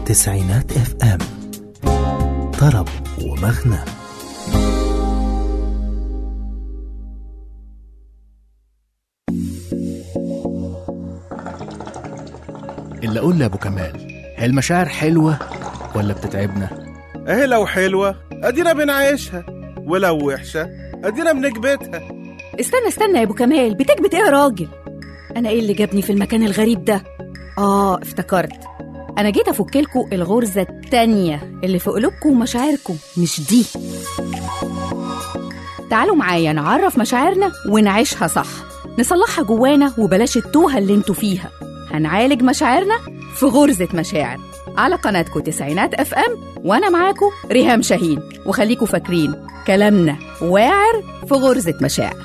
تسعينات اف ام طرب ومغنى اللي اقول لابو كمال هي المشاعر حلوه ولا بتتعبنا اهي لو حلوة ادينا بنعيشها ولو وحشة ادينا بنكبتها استنى استنى يا ابو كمال بتكبت ايه يا راجل انا ايه اللي جابني في المكان الغريب ده اه افتكرت انا جيت افكلكوا الغرزه التانية اللي في قلوبكم ومشاعركم مش دي تعالوا معايا نعرف مشاعرنا ونعيشها صح نصلحها جوانا وبلاش التوهه اللي انتوا فيها هنعالج مشاعرنا في غرزه مشاعر على قناتكم تسعينات اف ام وانا معاكم ريهام شاهين وخليكوا فاكرين كلامنا واعر في غرزه مشاعر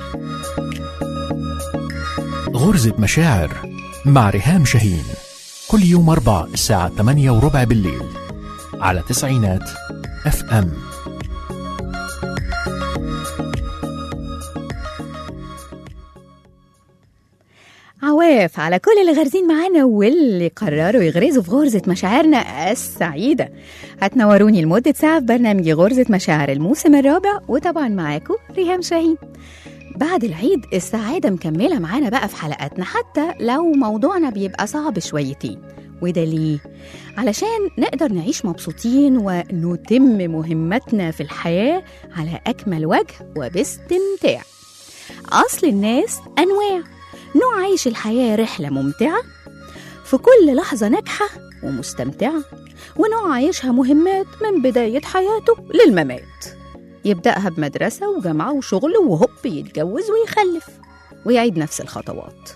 غرزة مشاعر مع ريهام شاهين كل يوم أربع الساعة 8 وربع بالليل على تسعينات اف ام عواف على كل اللي غارزين معانا واللي قرروا يغرزوا في غرزة مشاعرنا السعيدة هتنوروني لمدة ساعة في برنامج غرزة مشاعر الموسم الرابع وطبعا معاكم ريهام شاهين بعد العيد السعادة مكملة معانا بقى في حلقاتنا حتى لو موضوعنا بيبقى صعب شويتين وده ليه؟ علشان نقدر نعيش مبسوطين ونتم مهمتنا في الحياة على أكمل وجه وباستمتاع أصل الناس أنواع نوع عايش الحياة رحلة ممتعة في كل لحظة ناجحة ومستمتعة ونوع عايشها مهمات من بداية حياته للممات يبدأها بمدرسة وجامعة وشغل وهوب يتجوز ويخلف ويعيد نفس الخطوات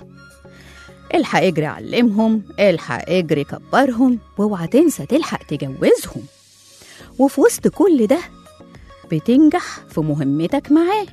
الحق اجري علمهم الحق اجري كبرهم واوعى تنسى تلحق تجوزهم وفي وسط كل ده بتنجح في مهمتك معاه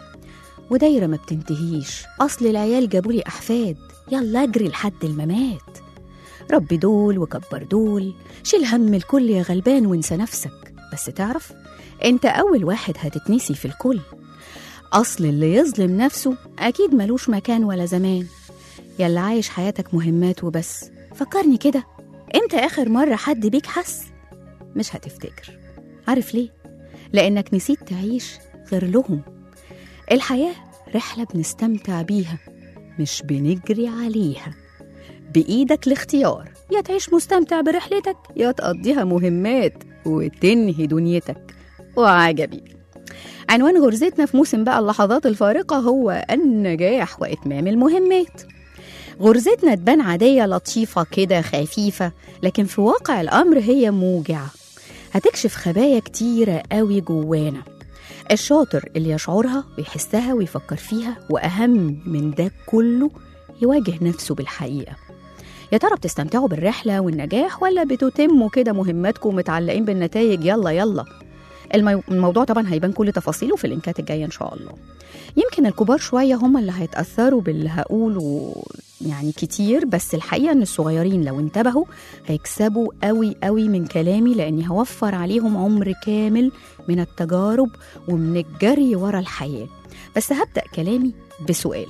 ودايرة ما بتنتهيش أصل العيال جابولي أحفاد يلا اجري لحد الممات ربي دول وكبر دول شيل هم الكل يا غلبان وانسى نفسك بس تعرف انت أول واحد هتتنسي في الكل أصل اللي يظلم نفسه أكيد ملوش مكان ولا زمان يلا عايش حياتك مهمات وبس فكرني كده امتى آخر مرة حد بيك حس مش هتفتكر عارف ليه؟ لأنك نسيت تعيش غير لهم الحياة رحلة بنستمتع بيها مش بنجري عليها بإيدك الاختيار يا تعيش مستمتع برحلتك يا تقضيها مهمات وتنهي دنيتك وعجبي عنوان غرزتنا في موسم بقى اللحظات الفارقة هو النجاح وإتمام المهمات غرزتنا تبان عادية لطيفة كده خفيفة لكن في واقع الأمر هي موجعة هتكشف خبايا كتيرة قوي جوانا الشاطر اللي يشعرها ويحسها ويفكر فيها وأهم من ده كله يواجه نفسه بالحقيقة يا ترى بتستمتعوا بالرحلة والنجاح ولا بتتموا كده مهماتكم متعلقين بالنتائج يلا يلا المو... الموضوع طبعا هيبان كل تفاصيله في اللينكات الجاية إن شاء الله يمكن الكبار شوية هم اللي هيتأثروا باللي هقوله يعني كتير بس الحقيقة إن الصغيرين لو انتبهوا هيكسبوا قوي قوي من كلامي لأني هوفر عليهم عمر كامل من التجارب ومن الجري ورا الحياة بس هبدأ كلامي بسؤال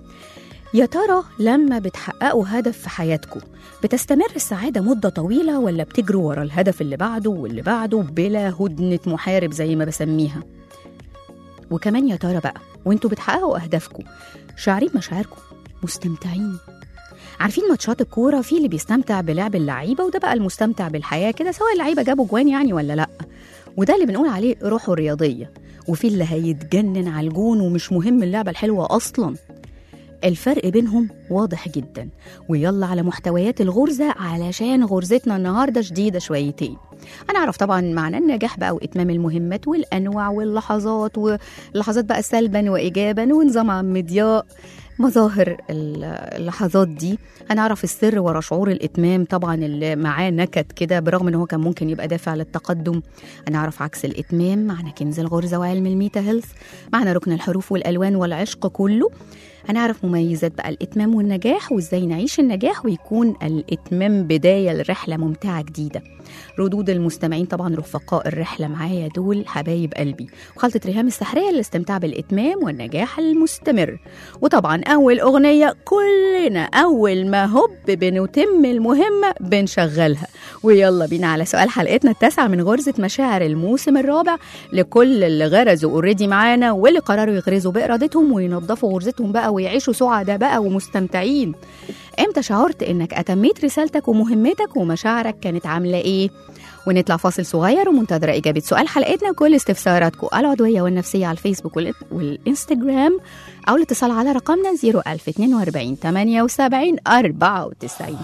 يا ترى لما بتحققوا هدف في حياتكم بتستمر السعادة مدة طويلة ولا بتجروا ورا الهدف اللي بعده واللي بعده بلا هدنة محارب زي ما بسميها وكمان يا ترى بقى وانتوا بتحققوا أهدافكم شاعرين مشاعركم مستمتعين عارفين ماتشات الكورة في اللي بيستمتع بلعب اللعيبة وده بقى المستمتع بالحياة كده سواء اللعيبة جابوا جوان يعني ولا لأ وده اللي بنقول عليه روحه الرياضية وفي اللي هيتجنن على الجون ومش مهم اللعبة الحلوة أصلاً الفرق بينهم واضح جدا ويلا على محتويات الغرزة علشان غرزتنا النهاردة شديدة شويتين هنعرف طبعا معنى النجاح بقى وإتمام المهمات والأنواع واللحظات واللحظات بقى سلبا وإيجابا ونظام عم ضياء مظاهر اللحظات دي هنعرف السر ورا شعور الإتمام طبعا اللي معاه نكد كده برغم إن هو كان ممكن يبقى دافع للتقدم هنعرف عكس الإتمام معنى كنز الغرزة وعلم الميتا هيلث معنى ركن الحروف والألوان والعشق كله هنعرف مميزات بقى الإتمام والنجاح وإزاي نعيش النجاح ويكون الإتمام بداية لرحلة ممتعة جديدة ردود المستمعين طبعا رفقاء الرحلة معايا دول حبايب قلبي وخلطة ريهام السحرية للاستمتاع بالإتمام والنجاح المستمر وطبعا أول أغنية كلنا أول ما هوب بنتم المهمة بنشغلها ويلا بينا على سؤال حلقتنا التاسعة من غرزة مشاعر الموسم الرابع لكل اللي غرزوا اوريدي معانا واللي قرروا يغرزوا بإرادتهم وينظفوا غرزتهم بقى ويعيشوا سعداء بقى ومستمتعين امتى شعرت انك اتميت رسالتك ومهمتك ومشاعرك كانت عامله ايه ونطلع فاصل صغير ومنتظرة إجابة سؤال حلقتنا وكل استفساراتكم العضوية والنفسية على الفيسبوك والإن- والإنستجرام أو الاتصال على رقمنا 01042 78 94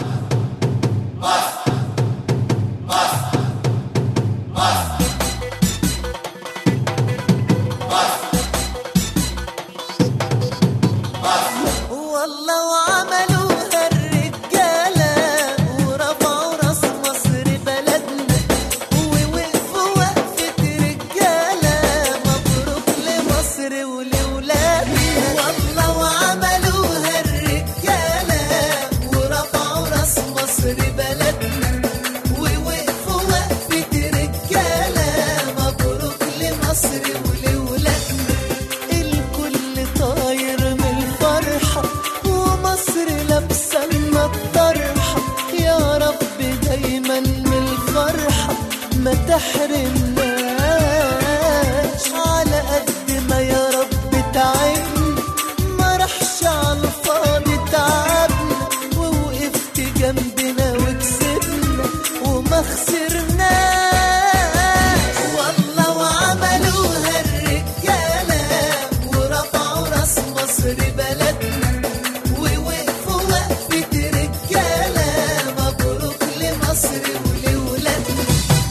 والله وعملوها الرجالة ورفعوا راس مصر بلدنا ووقفوا وقفة رجالة مبروك لمصر ولولادنا والله وعملوها الرجالة ورفعوا راس مصر بلدنا ووقفوا وقفة رجالة مبروك لمصر ولولادنا الكل طاير من الفرحة ومصر لابسة لنا الطرحة يا رب دايما من الفرحة ما تحرمناش على قد ما يا رب تعبنا ما راحش على الفاضي تعبنا ووقفت جنبنا وكسبنا وما خسرناش والله وعملوها الرجالة ورفعوا راس مصر بلدنا ووقفوا وقفة رجالة مبروك لمصر ولولادنا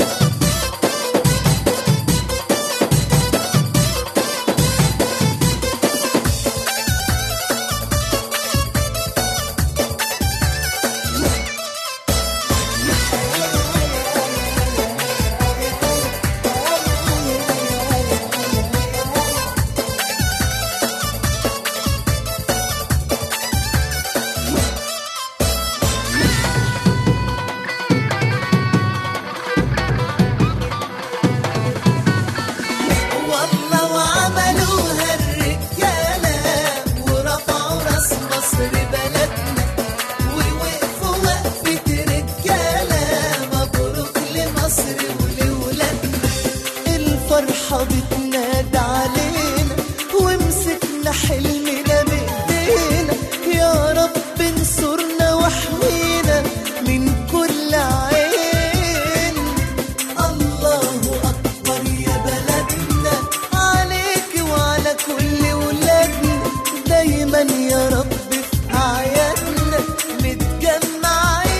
والله وعملوها الرجالة ورفعوا راس مصر بلدنا ووقفوا وقفة رجالة مبروك لمصر ولولادنا الفرحة بتنادى علينا ومسكنا حلمنا بإيدينا يا رب انصرنا واحمينا من كل عين الله أكبر يا بلدنا عليك وعلى كل ولادنا دايما يا رب في أعيادنا متجمعين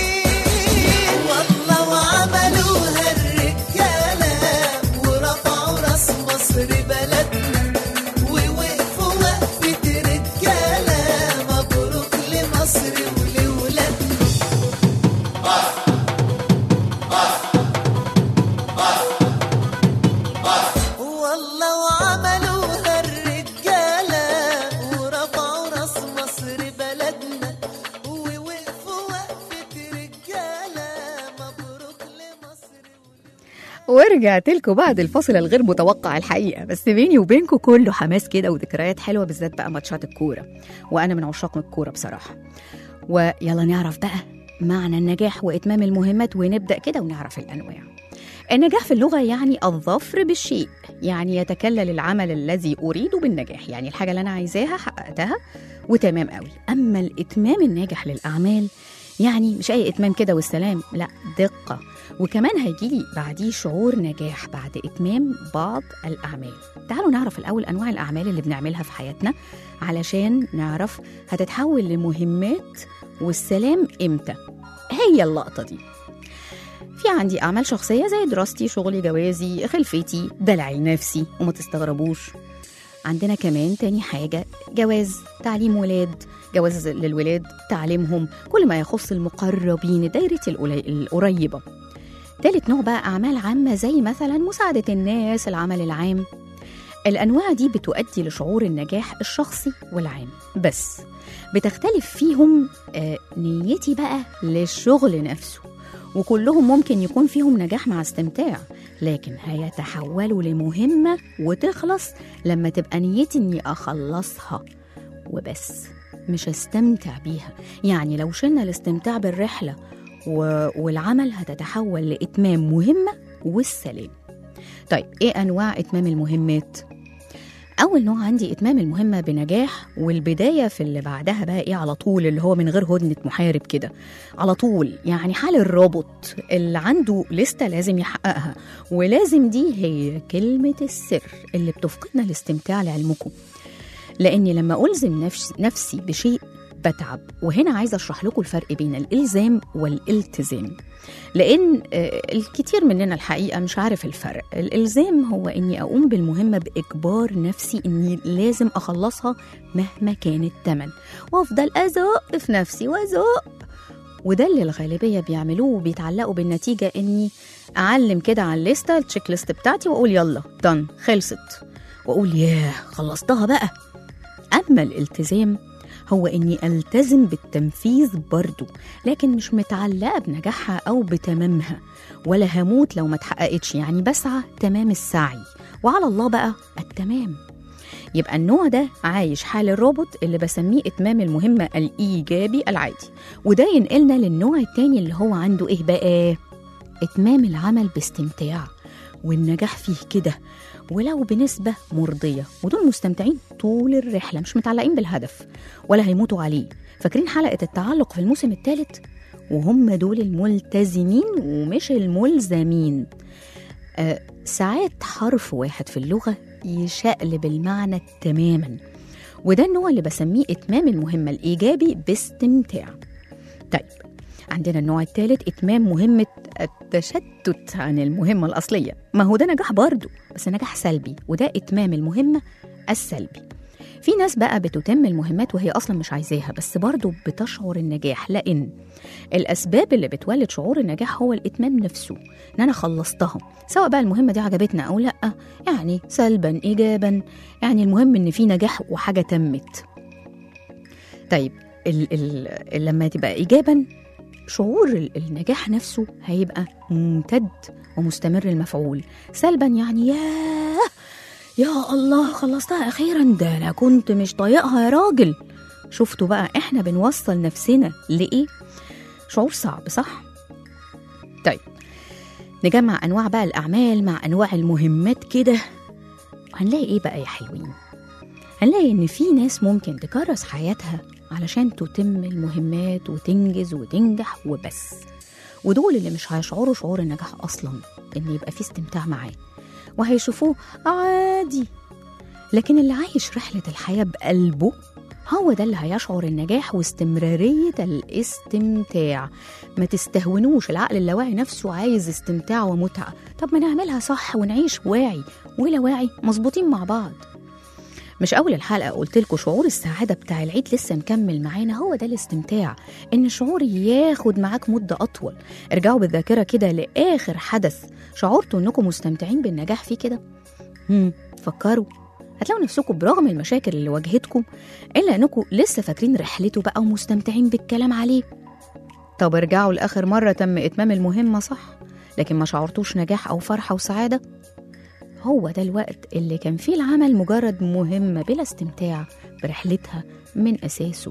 والله وعملوها الرجالة ورفعوا راس مصر بلدنا ووقفوا وقفة رجالة مبروك لمصر ولولادنا والله وعملوها الرجالة ورفعوا راس مصر بلدنا ووقفوا وقفة رجالة مبروك لمصر ورجعت لكم بعد الفاصل الغير متوقع الحقيقه بس بيني وبينكم كله حماس كده وذكريات حلوه بالذات بقى ماتشات الكوره وانا من عشاق الكوره بصراحه ويلا نعرف بقى معنى النجاح واتمام المهمات ونبدا كده ونعرف الانواع النجاح في اللغه يعني الظفر بالشيء يعني يتكلل العمل الذي اريده بالنجاح يعني الحاجه اللي انا عايزاها حققتها وتمام قوي اما الاتمام الناجح للاعمال يعني مش اي اتمام كده والسلام لا دقه وكمان هيجيلي بعديه شعور نجاح بعد اتمام بعض الاعمال تعالوا نعرف الاول انواع الاعمال اللي بنعملها في حياتنا علشان نعرف هتتحول لمهمات والسلام امتى هي اللقطه دي في عندي اعمال شخصيه زي دراستي شغلي جوازي خلفتي دلعي نفسي وما تستغربوش عندنا كمان تاني حاجة جواز تعليم ولاد جواز للولاد تعليمهم كل ما يخص المقربين دايرة القلي- القريبة تالت نوع بقى أعمال عامة زي مثلا مساعدة الناس العمل العام الأنواع دي بتؤدي لشعور النجاح الشخصي والعام بس بتختلف فيهم آه، نيتي بقى للشغل نفسه وكلهم ممكن يكون فيهم نجاح مع استمتاع لكن هيتحولوا لمهمة وتخلص لما تبقى نيتي إني أخلصها وبس مش استمتع بيها يعني لو شلنا الاستمتاع بالرحلة و... والعمل هتتحول لإتمام مهمة والسلام طيب إيه أنواع إتمام المهمات؟ أول نوع عندي إتمام المهمة بنجاح والبداية في اللي بعدها بقى إيه على طول اللي هو من غير هدنة محارب كده على طول يعني حال الرابط اللي عنده لستة لازم يحققها ولازم دي هي كلمة السر اللي بتفقدنا الاستمتاع لعلمكم لأني لما ألزم نفس نفسي بشيء بتعب وهنا عايزة أشرح لكم الفرق بين الإلزام والالتزام لأن آه، الكتير مننا الحقيقة مش عارف الفرق الإلزام هو إني أقوم بالمهمة بإجبار نفسي إني لازم أخلصها مهما كان التمن وأفضل أزق في نفسي وأزق وده اللي الغالبية بيعملوه وبيتعلقوا بالنتيجة إني أعلم كده على الليستة التشيك ليست بتاعتي وأقول يلا دن خلصت وأقول ياه خلصتها بقى أما الالتزام هو إني ألتزم بالتنفيذ برضو لكن مش متعلقة بنجاحها أو بتمامها ولا هموت لو ما اتحققتش يعني بسعى تمام السعي وعلى الله بقى التمام يبقى النوع ده عايش حال الروبوت اللي بسميه إتمام المهمة الإيجابي العادي وده ينقلنا للنوع التاني اللي هو عنده إيه بقى؟ إتمام العمل باستمتاع والنجاح فيه كده ولو بنسبة مرضية ودول مستمتعين طول الرحلة مش متعلقين بالهدف ولا هيموتوا عليه فاكرين حلقة التعلق في الموسم الثالث وهم دول الملتزمين ومش الملزمين آه ساعات حرف واحد في اللغة يشقلب المعنى تماما وده النوع اللي بسميه إتمام المهمة الإيجابي باستمتاع طيب عندنا النوع الثالث إتمام مهمة التشتت عن المهمة الأصلية ما هو ده نجاح برضه بس نجاح سلبي وده إتمام المهمة السلبي في ناس بقى بتتم المهمات وهي أصلا مش عايزاها بس برضه بتشعر النجاح لأن الأسباب اللي بتولد شعور النجاح هو الإتمام نفسه إن أنا خلصتها سواء بقى المهمة دي عجبتنا أو لأ يعني سلبا إيجابا يعني المهم إن في نجاح وحاجة تمت طيب ال ال لما تبقى إيجابا شعور ال- النجاح نفسه هيبقى ممتد ومستمر المفعول سلبا يعني ياه يا الله خلصتها أخيرا ده أنا كنت مش طايقها يا راجل شفتوا بقى إحنا بنوصل نفسنا لإيه شعور صعب صح؟ طيب نجمع أنواع بقى الأعمال مع أنواع المهمات كده هنلاقي إيه بقى يا حلوين هنلاقي إن في ناس ممكن تكرس حياتها علشان تتم المهمات وتنجز وتنجح وبس ودول اللي مش هيشعروا شعور النجاح أصلا إن يبقى في استمتاع معاه وهيشوفوه عادي لكن اللي عايش رحلة الحياة بقلبه هو ده اللي هيشعر النجاح واستمرارية الاستمتاع ما تستهونوش العقل اللاواعي نفسه عايز استمتاع ومتعة طب ما نعملها صح ونعيش واعي ولا واعي مظبوطين مع بعض مش أول الحلقة قلت لكم شعور السعادة بتاع العيد لسه مكمل معانا هو ده الاستمتاع إن الشعور ياخد معاك مدة أطول ارجعوا بالذاكرة كده لآخر حدث شعرتوا إنكم مستمتعين بالنجاح فيه كده؟ هم فكروا هتلاقوا نفسكم برغم المشاكل اللي واجهتكم إلا إنكم لسه فاكرين رحلته بقى ومستمتعين بالكلام عليه طب ارجعوا لآخر مرة تم إتمام المهمة صح لكن ما شعرتوش نجاح أو فرحة وسعادة هو ده الوقت اللي كان فيه العمل مجرد مهمة بلا استمتاع برحلتها من أساسه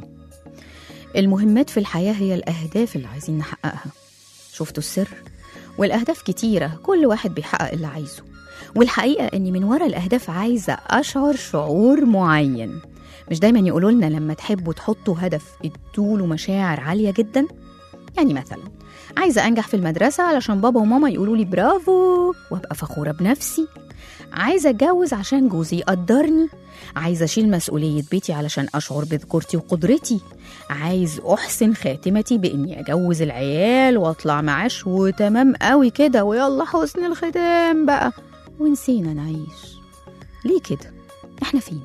المهمات في الحياة هي الأهداف اللي عايزين نحققها شفتوا السر؟ والأهداف كتيرة كل واحد بيحقق اللي عايزه والحقيقة إني من ورا الأهداف عايزة أشعر شعور معين مش دايما يقولوا لنا لما تحبوا تحطوا هدف ادوله مشاعر عالية جدا يعني مثلا عايزة أنجح في المدرسة علشان بابا وماما يقولوا لي برافو وأبقى فخورة بنفسي عايزة أتجوز عشان جوزي يقدرني عايزة أشيل مسؤولية بيتي علشان أشعر بذكورتي وقدرتي عايز أحسن خاتمتي بإني أجوز العيال وأطلع معاش وتمام قوي كده ويلا حسن الختام بقى ونسينا نعيش ليه كده؟ إحنا فين؟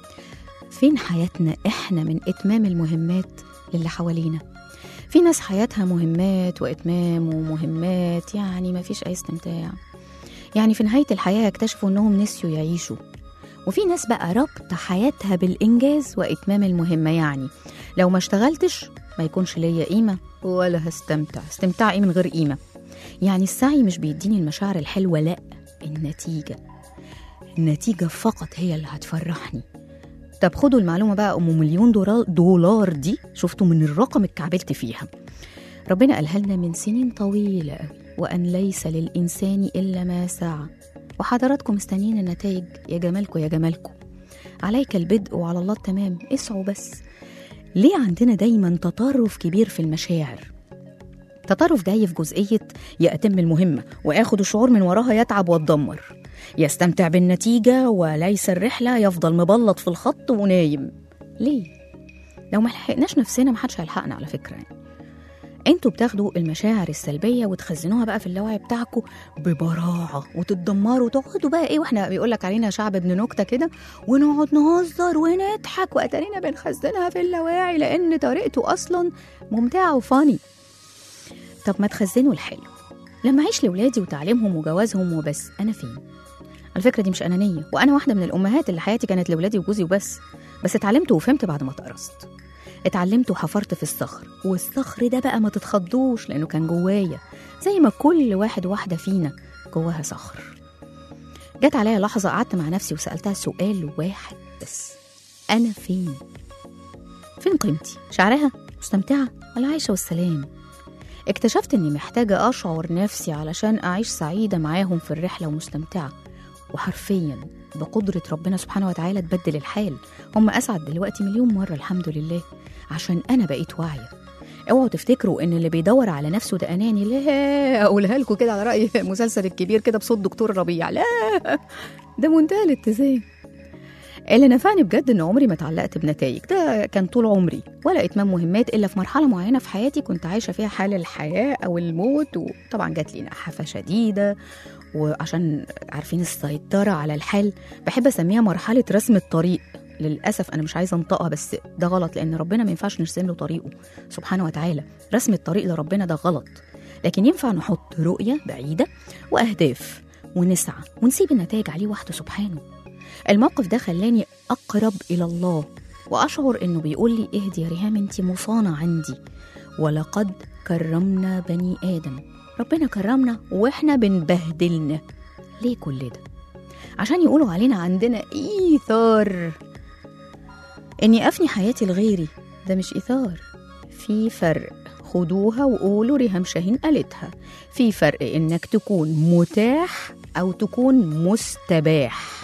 فين حياتنا إحنا من إتمام المهمات للي حوالينا؟ في ناس حياتها مهمات وإتمام ومهمات يعني ما فيش أي استمتاع يعني في نهاية الحياة يكتشفوا إنهم نسيوا يعيشوا وفي ناس بقى رابطة حياتها بالإنجاز وإتمام المهمة يعني لو ما اشتغلتش ما يكونش ليا قيمة ولا هستمتع استمتاع إيه من غير قيمة يعني السعي مش بيديني المشاعر الحلوة لأ النتيجة النتيجة فقط هي اللي هتفرحني طب خدوا المعلومة بقى أم مليون دولار, دولار دي شفتوا من الرقم اتكعبلت فيها ربنا قالها لنا من سنين طويلة قوي وأن ليس للإنسان إلا ما سعى وحضراتكم مستنيين النتائج يا جمالكم يا جمالكم عليك البدء وعلى الله التمام اسعوا بس ليه عندنا دايما تطرف كبير في المشاعر تطرف جاي في جزئية يا أتم المهمة وآخد الشعور من وراها يتعب واتدمر يستمتع بالنتيجة وليس الرحلة يفضل مبلط في الخط ونايم ليه؟ لو ما لحقناش نفسنا محدش هيلحقنا على فكرة يعني. انتوا بتاخدوا المشاعر السلبية وتخزنوها بقى في اللاوعي بتاعكم ببراعة وتتدمروا وتقعدوا بقى ايه واحنا بيقول لك علينا شعب ابن نكتة كده ونقعد نهزر ونضحك واتارينا بنخزنها في اللاواعي لان طريقته اصلا ممتعة وفاني طب ما تخزنوا الحلو لما اعيش لاولادي وتعليمهم وجوازهم وبس انا فين على فكرة دي مش أنانية وأنا واحدة من الأمهات اللي حياتي كانت لأولادي وجوزي وبس بس اتعلمت وفهمت بعد ما اتقرصت اتعلمت وحفرت في الصخر والصخر ده بقى ما تتخضوش لأنه كان جوايا زي ما كل واحد واحدة فينا جواها صخر جت عليا لحظة قعدت مع نفسي وسألتها سؤال واحد بس أنا فين؟ فين قيمتي؟ شعرها؟ مستمتعة؟ ولا عايشة والسلام؟ اكتشفت إني محتاجة أشعر نفسي علشان أعيش سعيدة معاهم في الرحلة ومستمتعة وحرفيا بقدرة ربنا سبحانه وتعالى تبدل الحال هم أسعد دلوقتي مليون مرة الحمد لله عشان أنا بقيت واعية اوعوا تفتكروا ان اللي بيدور على نفسه ده اناني لا اقولها لكم كده على راي المسلسل الكبير كده بصوت دكتور ربيع لا ده منتهى الاتزان اللي نفعني بجد ان عمري ما اتعلقت بنتائج ده كان طول عمري ولا اتمام مهمات الا في مرحله معينه في حياتي كنت عايشه فيها حال الحياه او الموت وطبعا جات لي نحافه شديده وعشان عارفين السيطره على الحال بحب اسميها مرحله رسم الطريق للاسف انا مش عايزه انطقها بس ده غلط لان ربنا ما ينفعش نرسم له طريقه سبحانه وتعالى رسم الطريق لربنا ده غلط لكن ينفع نحط رؤيه بعيده واهداف ونسعى ونسيب النتائج عليه وحده سبحانه الموقف ده خلاني اقرب الى الله واشعر انه بيقول لي اهدي يا ريهام انت مصانه عندي ولقد كرمنا بني ادم ربنا كرمنا واحنا بنبهدلنا ليه كل ده عشان يقولوا علينا عندنا ايثار اني افني حياتي لغيري ده مش ايثار في فرق خدوها وقولوا ريهام شاهين قالتها في فرق انك تكون متاح او تكون مستباح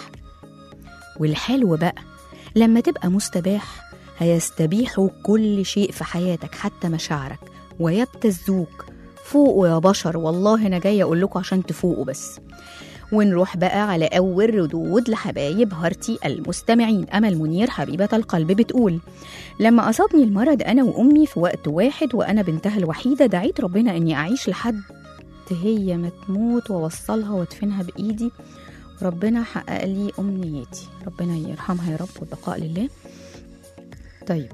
والحلو بقى لما تبقى مستباح هيستبيحوا كل شيء في حياتك حتى مشاعرك ويبتزوك فوقوا يا بشر والله انا جايه اقول لكم عشان تفوقوا بس ونروح بقى على أول ردود لحبايب هارتي المستمعين أمل منير حبيبة القلب بتقول لما أصابني المرض أنا وأمي في وقت واحد وأنا بنتها الوحيدة دعيت ربنا إني أعيش لحد هي ما تموت وأوصلها وأدفنها بإيدي ربنا حقق لي أمنيتي ربنا يرحمها يا رب والبقاء لله طيب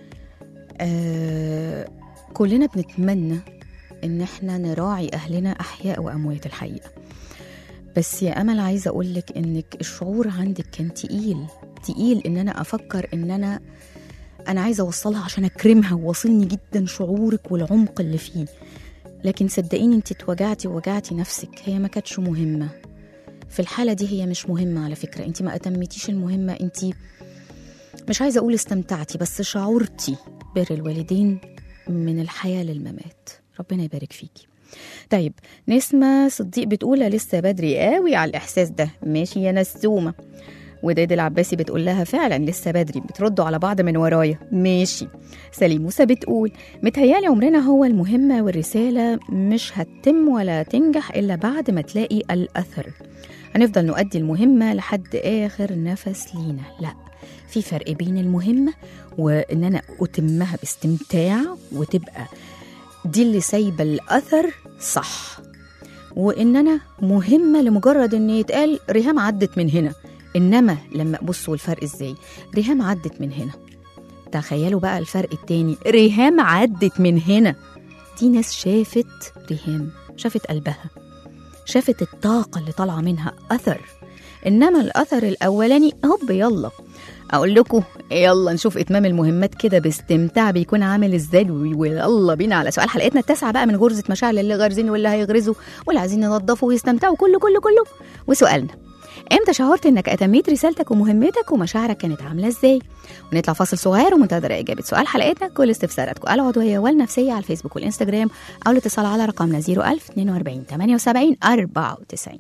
آه كلنا بنتمنى إن احنا نراعي أهلنا أحياء وأموات الحقيقة بس يا امل عايزه اقول لك انك الشعور عندك كان تقيل تقيل ان انا افكر ان انا انا عايزه اوصلها عشان اكرمها وواصلني جدا شعورك والعمق اللي فيه لكن صدقيني انت اتوجعتي ووجعتي نفسك هي ما كانتش مهمه في الحاله دي هي مش مهمه على فكره انت ما اتمتيش المهمه انت مش عايزه اقول استمتعتي بس شعرتي بر الوالدين من الحياه للممات ربنا يبارك فيكي طيب نسمة صديق بتقول لسه بدري قوي على الإحساس ده ماشي يا نسومة وداد العباسي بتقول لها فعلا لسه بدري بتردوا على بعض من ورايا ماشي سليم موسى بتقول متهيالي عمرنا هو المهمة والرسالة مش هتتم ولا تنجح إلا بعد ما تلاقي الأثر هنفضل نؤدي المهمة لحد آخر نفس لينا لا في فرق بين المهمة وإن أنا أتمها باستمتاع وتبقى دي اللي سايبة الأثر صح وإن أنا مهمة لمجرد إن يتقال ريهام عدت من هنا إنما لما بصوا الفرق إزاي ريهام عدت من هنا تخيلوا بقى الفرق التاني ريهام عدت من هنا دي ناس شافت ريهام شافت قلبها شافت الطاقة اللي طالعة منها أثر انما الاثر الاولاني هوب يلا اقول لكم يلا نشوف اتمام المهمات كده باستمتاع بيكون عامل ازاي ويلا بينا على سؤال حلقتنا التاسعه بقى من غرزه مشاعر اللي غارزين واللي هيغرزوا واللي عايزين ينظفوا ويستمتعوا كله كله كله وسؤالنا امتى شعرت انك اتميت رسالتك ومهمتك ومشاعرك كانت عامله ازاي ونطلع فاصل صغير ومنتظر اجابه سؤال حلقتنا كل استفساراتكم العضويه والنفسيه على الفيسبوك والانستجرام او الاتصال على رقمنا 01000 42 78 94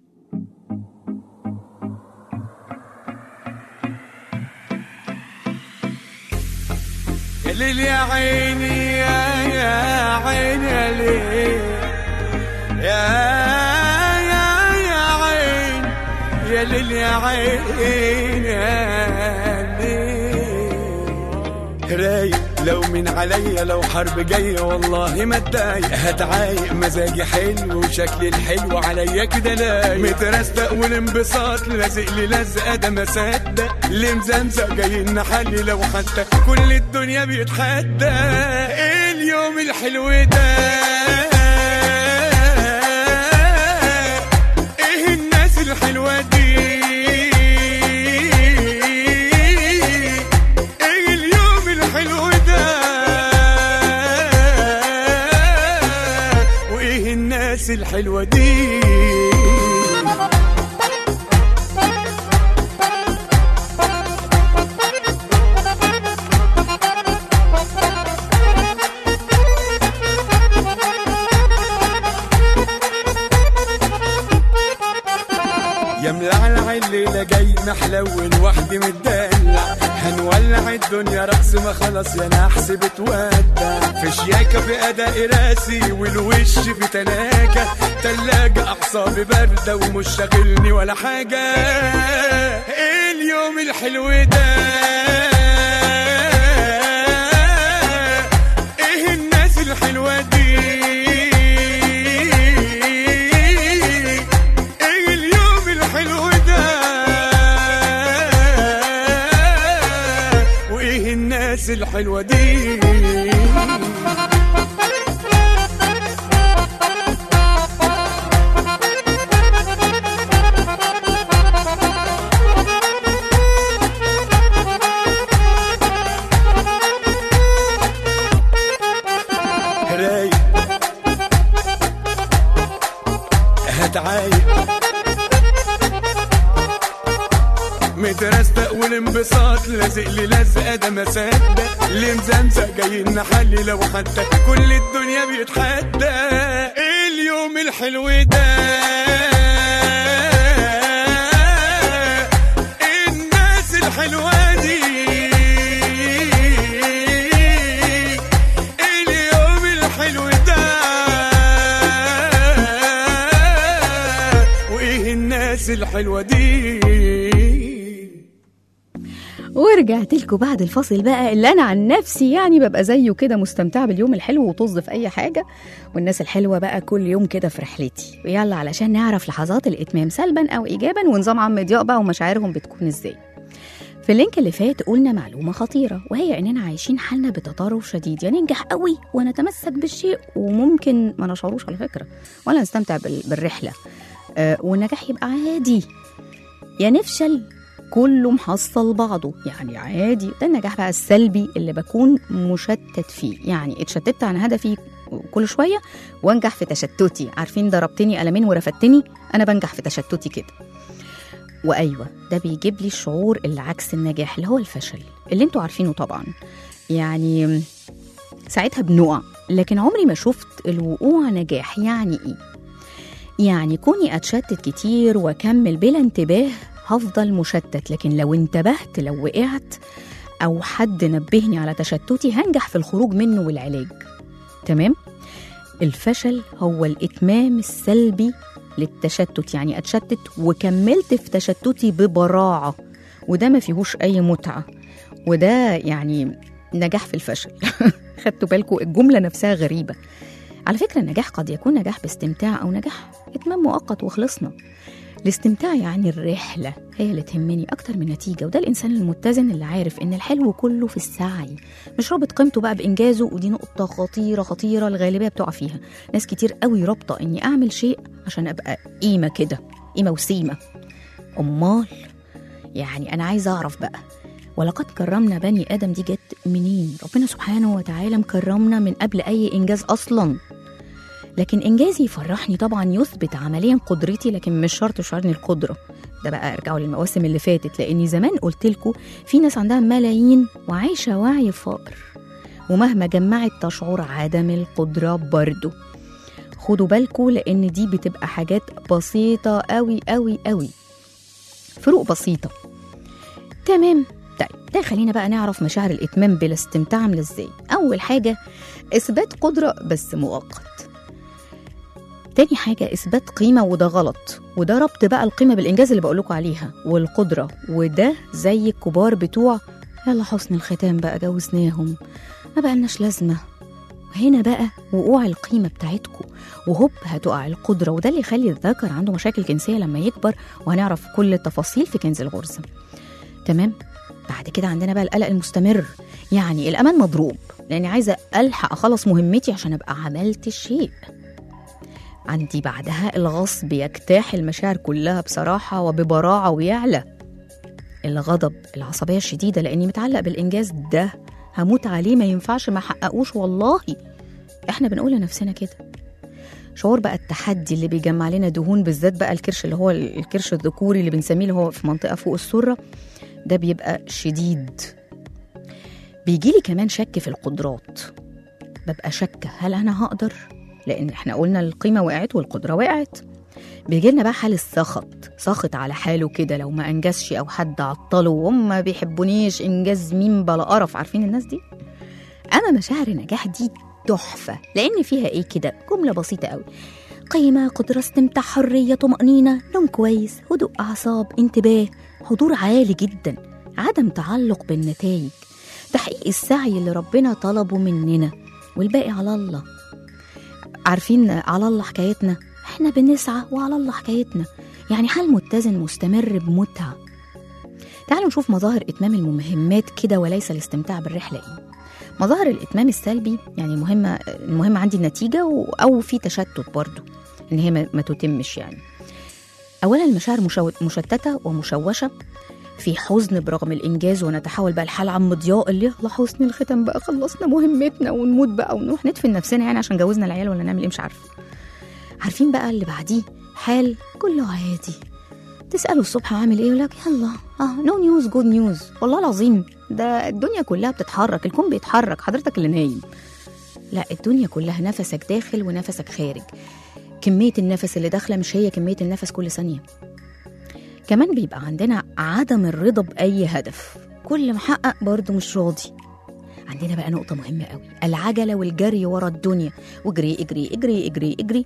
يا ليل يا عيني يا يا عيني يا ليل يا يا يا عين يا ليل يا عين يا ليل رايق لو من عليا لو حرب جاية والله ما اتضايق هتعايق مزاجي حلو وشكلي الحلو عليا كده لايق مترستق والانبساط لازق لي لزقة ده ما صدق اللي مزمزق جاي نحلي لو حتى كل الدنيا بيتحدى ايه اليوم الحلو ده ايه الناس الحلوة دي ايه اليوم الحلو ده وايه الناس الحلوة دي يا ملعلع الليلة جاي محلون وحدي متدلع هنولع الدنيا رقص ما خلاص يا نحس بتودع في شياكة في أداء راسي والوش في تلاجة تلاجة أعصابي باردة ومش شاغلني ولا حاجة إيه اليوم الحلو ده إيه الناس الحلوة دي ايه اليوم الحلو ده وايه الناس الحلوه دي رايق هتعايق مترستق والانبساط لازق لي لزقه ده ما صدق اللي مزمزق جاي نحلي لو حتى كل الدنيا بيتحدى ايه اليوم الحلو ده إيه الناس الحلوه دي إيه اليوم الحلو ده وايه الناس الحلوه دي ورجعت لكم بعد الفاصل بقى اللي انا عن نفسي يعني ببقى زيه كده مستمتعه باليوم الحلو وطز في اي حاجه والناس الحلوه بقى كل يوم كده في رحلتي ويلا علشان نعرف لحظات الاتمام سلبا او ايجابا ونظام عم ضياء بقى ومشاعرهم بتكون ازاي في اللينك اللي فات قلنا معلومة خطيرة وهي إننا عايشين حالنا بتطرف شديد يا ننجح قوي ونتمسك بالشيء وممكن ما نشعروش على فكرة ولا نستمتع بال- بالرحلة آه والنجاح يبقى عادي يا نفشل كله محصل بعضه يعني عادي ده النجاح بقى السلبي اللي بكون مشتت فيه يعني اتشتت عن هدفي كل شوية وانجح في تشتتي عارفين ضربتني قلمين ورفدتني أنا بنجح في تشتتي كده وايوه ده بيجيب لي الشعور اللي عكس النجاح اللي هو الفشل اللي انتوا عارفينه طبعا يعني ساعتها بنقع لكن عمري ما شفت الوقوع نجاح يعني ايه يعني كوني اتشتت كتير واكمل بلا انتباه هفضل مشتت لكن لو انتبهت لو وقعت او حد نبهني على تشتتي هنجح في الخروج منه والعلاج تمام الفشل هو الاتمام السلبي للتشتت يعني اتشتت وكملت في تشتتي ببراعه وده ما فيهوش اي متعه وده يعني نجاح في الفشل خدتوا بالكم الجمله نفسها غريبه على فكره النجاح قد يكون نجاح باستمتاع او نجاح اتمام مؤقت وخلصنا الاستمتاع يعني الرحلة هي اللي تهمني أكتر من نتيجة وده الإنسان المتزن اللي عارف إن الحلو كله في السعي مش رابط قيمته بقى بإنجازه ودي نقطة خطيرة خطيرة الغالبية بتقع فيها ناس كتير قوي رابطة إني أعمل شيء عشان أبقى قيمة كده قيمة وسيمة أمال يعني أنا عايزة أعرف بقى ولقد كرمنا بني آدم دي جت منين ربنا سبحانه وتعالى مكرمنا من قبل أي إنجاز أصلا لكن إنجازي يفرحني طبعا يثبت عمليا قدرتي لكن مش شرط يشعرني القدرة ده بقى ارجعوا للمواسم اللي فاتت لاني زمان قلت لكم في ناس عندها ملايين وعايشه وعي فقر ومهما جمعت تشعر عدم القدره برضه خدوا بالكم لان دي بتبقى حاجات بسيطه قوي قوي قوي فروق بسيطه تمام طيب ده خلينا بقى نعرف مشاعر الاتمام بلا استمتاع عامله ازاي اول حاجه اثبات قدره بس مؤقت تاني حاجة إثبات قيمة وده غلط وده ربط بقى القيمة بالإنجاز اللي بقولكوا عليها والقدرة وده زي الكبار بتوع يلا حسن الختام بقى جوزناهم ما بقالناش لازمة وهنا بقى وقوع القيمة بتاعتكم وهوب هتقع القدرة وده اللي يخلي الذكر عنده مشاكل جنسية لما يكبر وهنعرف كل التفاصيل في كنز الغرزة تمام بعد كده عندنا بقى القلق المستمر يعني الأمان مضروب لأني عايزة ألحق أخلص مهمتي عشان أبقى عملت الشيء عندي بعدها الغصب يجتاح المشاعر كلها بصراحة وببراعة ويعلى الغضب العصبية الشديدة لأني متعلق بالإنجاز ده هموت عليه ما ينفعش ما أحققوش والله إحنا بنقول لنفسنا كده شعور بقى التحدي اللي بيجمع لنا دهون بالذات بقى الكرش اللي هو الكرش الذكوري اللي بنسميه اللي هو في منطقة فوق السرة ده بيبقى شديد بيجيلي كمان شك في القدرات ببقى شاكة هل أنا هقدر لان احنا قلنا القيمه وقعت والقدره وقعت بيجي لنا بقى حال السخط ساخط على حاله كده لو ما انجزش او حد عطله وهم ما بيحبونيش انجاز مين بلا قرف عارفين الناس دي اما مشاعر النجاح دي تحفه لان فيها ايه كده جمله بسيطه قوي قيمه قدره استمتاع حريه طمانينه نوم كويس هدوء اعصاب انتباه حضور عالي جدا عدم تعلق بالنتائج تحقيق السعي اللي ربنا طلبه مننا والباقي على الله عارفين على الله حكايتنا احنا بنسعى وعلى الله حكايتنا يعني حال متزن مستمر بمتعة تعالوا نشوف مظاهر إتمام المهمات كده وليس الاستمتاع بالرحلة إيه مظاهر الإتمام السلبي يعني المهمة المهم عندي النتيجة و- أو في تشتت برضو إن هي ما ما تتمش يعني أولا المشاعر مشو- مشتتة ومشوشة في حزن برغم الإنجاز ونتحول بقى لحال عم ضياء اللي يلا حسن الختم بقى خلصنا مهمتنا ونموت بقى ونروح ندفن نفسنا يعني عشان جوزنا العيال ولا نعمل إيه مش عارفة عارفين بقى اللي بعديه حال كله عادي تسأله الصبح عامل ايه يقول لك يلا اه نو نيوز جود نيوز والله العظيم ده الدنيا كلها بتتحرك الكون بيتحرك حضرتك اللي نايم لا الدنيا كلها نفسك داخل ونفسك خارج كمية النفس اللي داخلة مش هي كمية النفس كل ثانية كمان بيبقى عندنا عدم الرضا بأي هدف كل محقق برضه مش راضي عندنا بقى نقطة مهمة قوي العجلة والجري ورا الدنيا واجري اجري اجري اجري اجري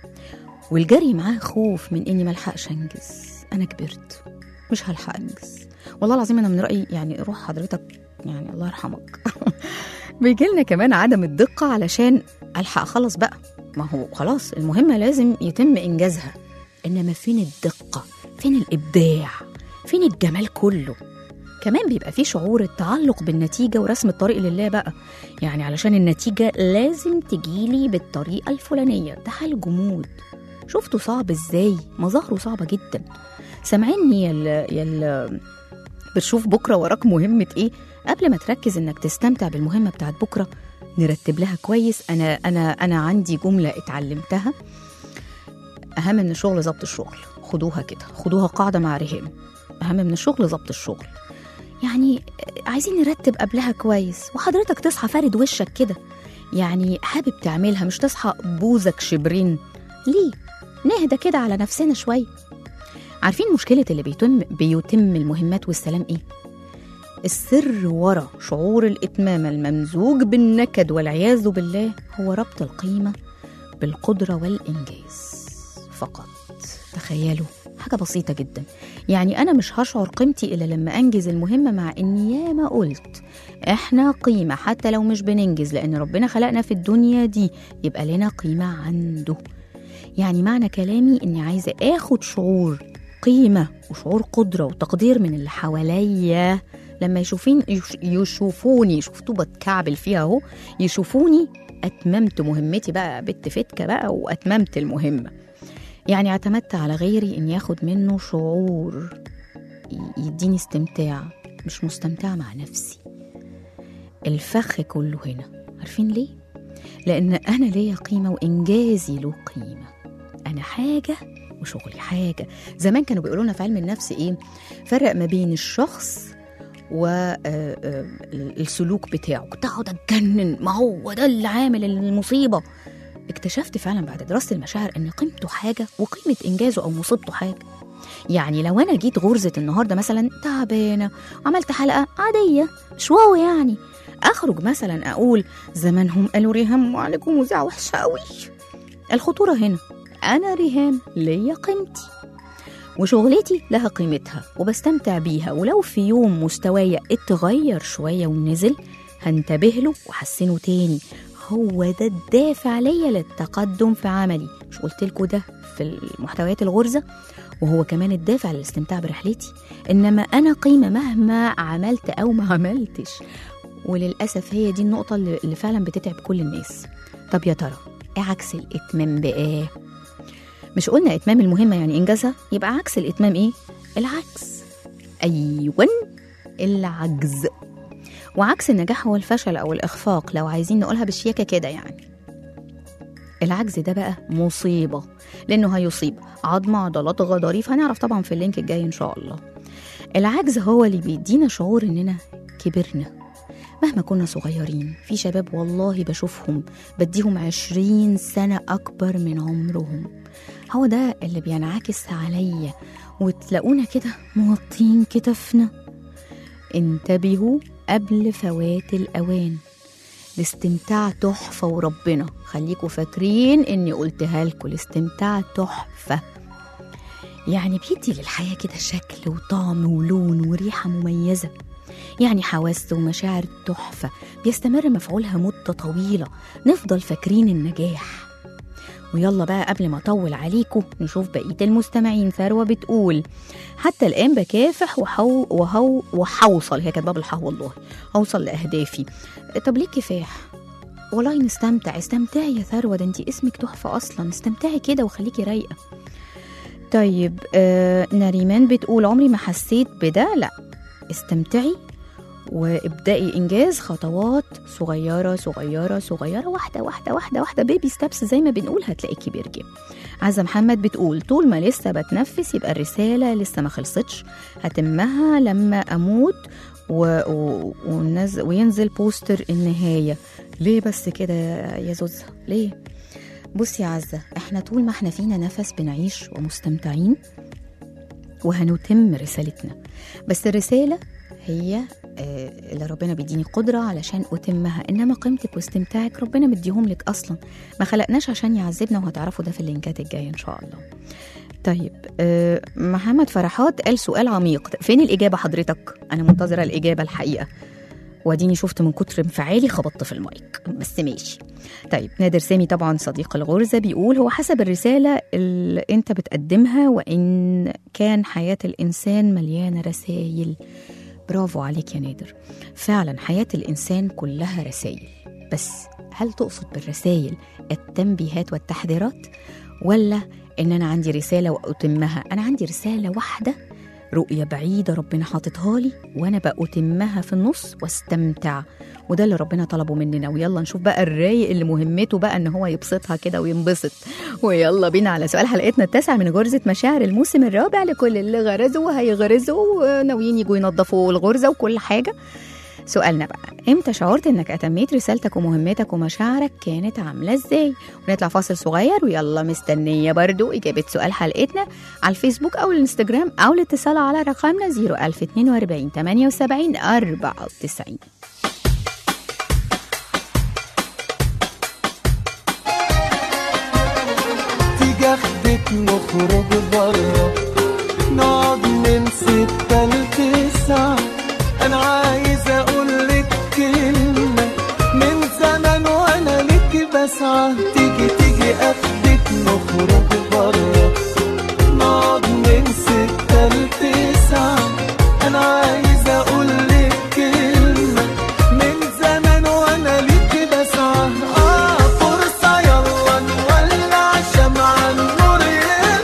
والجري معاه خوف من اني ملحقش انجز انا كبرت مش هلحق انجز والله العظيم انا من رايي يعني روح حضرتك يعني الله يرحمك بيجي لنا كمان عدم الدقه علشان الحق اخلص بقى ما هو خلاص المهمه لازم يتم انجازها انما فين الدقه فين الابداع فين الجمال كله كمان بيبقى في شعور التعلق بالنتيجة ورسم الطريق لله بقى يعني علشان النتيجة لازم تجيلي بالطريقة الفلانية ده حال جمود شفتوا صعب ازاي مظاهره صعبة جدا سامعيني يا يا بتشوف بكرة وراك مهمة ايه قبل ما تركز انك تستمتع بالمهمة بتاعت بكرة نرتب لها كويس انا انا انا عندي جملة اتعلمتها اهم من الشغل ضبط الشغل خدوها كده خدوها قاعدة مع رهام اهم من الشغل ضبط الشغل يعني عايزين نرتب قبلها كويس وحضرتك تصحى فارد وشك كده يعني حابب تعملها مش تصحى بوزك شبرين ليه نهدى كده على نفسنا شوية عارفين مشكلة اللي بيتم بيتم المهمات والسلام ايه؟ السر ورا شعور الإتمام الممزوج بالنكد والعياذ بالله هو ربط القيمة بالقدرة والإنجاز فقط تخيلوا حاجة بسيطة جدا يعني أنا مش هشعر قيمتي إلا لما أنجز المهمة مع إني ياما قلت إحنا قيمة حتى لو مش بننجز لأن ربنا خلقنا في الدنيا دي يبقى لنا قيمة عنده يعني معنى كلامي إني عايزة آخد شعور قيمة وشعور قدرة وتقدير من اللي حواليا لما يشوفين يش- يشوفوني شفتوا بتكعبل فيها اهو يشوفوني اتممت مهمتي بقى بنت فتكه بقى واتممت المهمه يعني اعتمدت على غيري إن ياخد منه شعور ي- يديني استمتاع مش مستمتعة مع نفسي الفخ كله هنا عارفين ليه؟ لأن أنا ليا قيمة وإنجازي له قيمة أنا حاجة وشغلي حاجة زمان كانوا بيقولوا لنا في علم النفس إيه فرق ما بين الشخص والسلوك بتاعه كنت اقعد اتجنن ما هو ده اللي عامل المصيبه اكتشفت فعلا بعد دراسه المشاعر ان قيمته حاجه وقيمه انجازه او مصيبته حاجه يعني لو انا جيت غرزه النهارده مثلا تعبانه وعملت حلقه عاديه مش واو يعني اخرج مثلا اقول زمانهم قالوا ريهام وعليكم مذيعه وحشه قوي الخطوره هنا انا ريهام ليا قيمتي وشغلتي لها قيمتها وبستمتع بيها ولو في يوم مستواي اتغير شوية ونزل هنتبه له وحسنه تاني هو ده الدافع ليا للتقدم في عملي مش قلت لكم ده في المحتويات الغرزة وهو كمان الدافع للاستمتاع برحلتي إنما أنا قيمة مهما عملت أو ما عملتش وللأسف هي دي النقطة اللي اللي فعلا بتتعب كل الناس طب يا ترى إيه عكس الإتمام بقى مش قلنا إتمام المهمة يعني إنجازها يبقى عكس الإتمام إيه العكس أيوة العجز وعكس النجاح هو الفشل أو الإخفاق لو عايزين نقولها بالشياكة كده يعني العجز ده بقى مصيبة لأنه هيصيب عظم عضلات غضاريف هنعرف طبعا في اللينك الجاي إن شاء الله العجز هو اللي بيدينا شعور إننا كبرنا مهما كنا صغيرين في شباب والله بشوفهم بديهم عشرين سنة أكبر من عمرهم هو ده اللي بينعكس عليا وتلاقونا كده موطين كتفنا انتبهوا قبل فوات الأوان الاستمتاع تحفة وربنا خليكوا فاكرين اني قلتها لكم الاستمتاع تحفة يعني بيدي للحياة كده شكل وطعم ولون وريحة مميزة يعني حواس ومشاعر تحفة بيستمر مفعولها مدة طويلة نفضل فاكرين النجاح ويلا بقى قبل ما اطول عليكم نشوف بقيه المستمعين ثروه بتقول حتى الان بكافح وحو وهو وحوصل هي كاتبه بالحا والله هوصل لاهدافي طب ليه كفاح والله نستمتع استمتعي يا ثروه ده انت اسمك تحفه اصلا استمتعي كده وخليكي رايقه طيب آه نريمان بتقول عمري ما حسيت بده لا استمتعي وابدأي إنجاز خطوات صغيرة صغيرة صغيرة واحدة واحدة واحدة واحدة بيبي ستابس زي ما بنقول هتلاقيكي بيرجي عزة محمد بتقول طول ما لسه بتنفس يبقى الرسالة لسه ما خلصتش هتمها لما أموت و... و... ونز... وينزل بوستر النهاية ليه بس كده يا زوزة ليه بصي يا عزة احنا طول ما احنا فينا نفس بنعيش ومستمتعين وهنتم رسالتنا بس الرسالة هي آه، اللي ربنا بيديني قدرة علشان أتمها إنما قيمتك واستمتاعك ربنا مديهم لك أصلا ما خلقناش عشان يعذبنا وهتعرفوا ده في اللينكات الجاية إن شاء الله طيب آه، محمد فرحات قال سؤال عميق فين الإجابة حضرتك أنا منتظرة الإجابة الحقيقة واديني شفت من كتر انفعالي خبطت في المايك بس ماشي طيب نادر سامي طبعا صديق الغرزة بيقول هو حسب الرسالة اللي انت بتقدمها وإن كان حياة الإنسان مليانة رسائل برافو عليك يا نادر فعلا حياة الإنسان كلها رسائل بس هل تقصد بالرسائل التنبيهات والتحذيرات ولا إن أنا عندي رسالة وأتمها أنا عندي رسالة واحدة رؤية بعيدة ربنا حاططها لي وأنا بأتمها في النص واستمتع وده اللي ربنا طلبه مننا ويلا نشوف بقى الرايق اللي مهمته بقى إن هو يبسطها كده وينبسط ويلا بينا على سؤال حلقتنا التاسع من غرزة مشاعر الموسم الرابع لكل اللي غرزوا وهيغرزوا وناويين يجوا ينظفوا الغرزة وكل حاجة سؤالنا بقى امتى شعرت انك اتميت رسالتك ومهمتك ومشاعرك كانت عامله ازاي ونطلع فاصل صغير ويلا مستنيه برضو اجابه سؤال حلقتنا على الفيسبوك او الانستجرام او الاتصال على رقمنا 01042 78 94 تيجي اخدك نخرج برا نقعد من ستة لتسعة انا عايز اقولك كلمة من زمان وانا لك بسعى تيجي تيجي اخدك نخرج برا نقعد من ستة لتسعة انا عايز اقولك كلمة من زمان وانا لك بسعى اه فرصة يلا نولع شمعة النور يطلع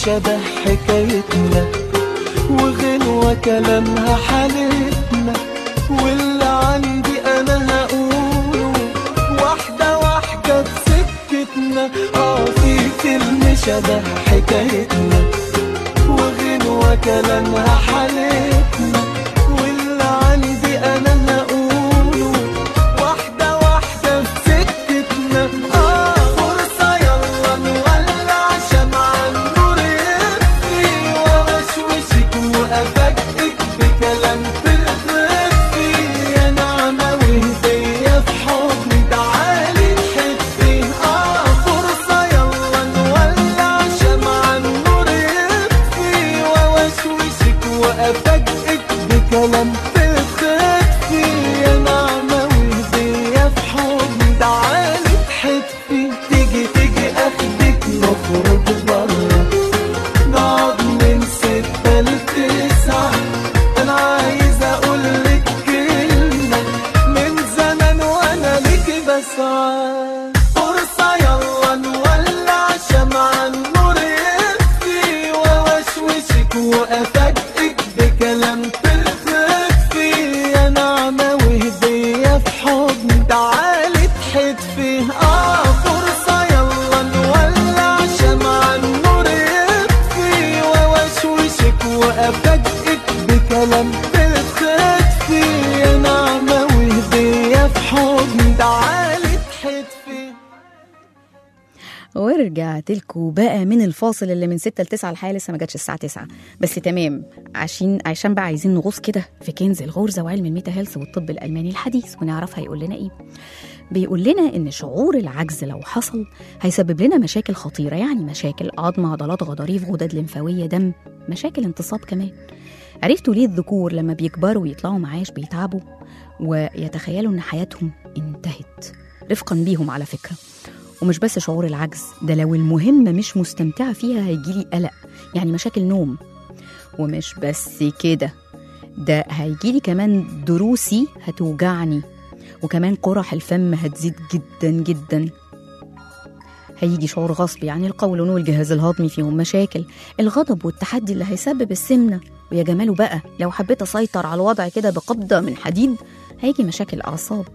شبه حكايتنا وغنوة كلامها حالتنا واللي عندي انا هقوله واحدة واحدة بسكتنا اه في فيلم شبه حكايتنا وغنوة كلامها حالتنا واللي عندي انا هقوله واحدة واحدة بسكتنا اه فرصة يلا نولع شمعة النور يطفي واشوشك وافاجئك بكلام ترخفي يا نعمة وهدية في حضني تعالي تحبي اه فرصة يلا نولع شمعة النور يطفي واشوشك وافاجئك بكلام ترخفي يا نعمة وهدية في حضني تعالي تحبي تيجي تيجي اخدك نخرج برا نقعد من ستة لتسعة أنا عايز أقولك كلمة من زمان وأنا ليكي بسعى فرصة يلا نولع شمعة النور يطفي وأوشوشك وأفاجئك بكلام ترخفي يا نعمة وهدية في حضني تعالي تحدفي آه فرصة يلا نولع شمعة النور يطفي وأوشوشك وأفاجئك بكلام ترخفي يا نعمة وهدية في حضني تعالي تحدفي ورجعت لكم بقى من الفاصل اللي من 6 ل 9 الحقيقه لسه ما جاتش الساعه 9 بس تمام عشان عشان بقى عايزين نغوص كده في كنز الغرزه وعلم الميتا هيلث والطب الالماني الحديث ونعرف هيقول لنا ايه بيقول لنا ان شعور العجز لو حصل هيسبب لنا مشاكل خطيره يعني مشاكل عظم عضلات غضاريف غدد لمفاويه دم مشاكل انتصاب كمان عرفتوا ليه الذكور لما بيكبروا ويطلعوا معاش بيتعبوا ويتخيلوا ان حياتهم انتهت رفقا بيهم على فكره ومش بس شعور العجز ده لو المهمة مش مستمتعة فيها هيجيلي قلق يعني مشاكل نوم ومش بس كده ده هيجيلي كمان دروسي هتوجعني وكمان قرح الفم هتزيد جدا جدا هيجي شعور غصب يعني القولون والجهاز الهضمي فيهم مشاكل الغضب والتحدي اللي هيسبب السمنة ويا جماله بقى لو حبيت أسيطر على الوضع كده بقبضة من حديد هيجي مشاكل أعصاب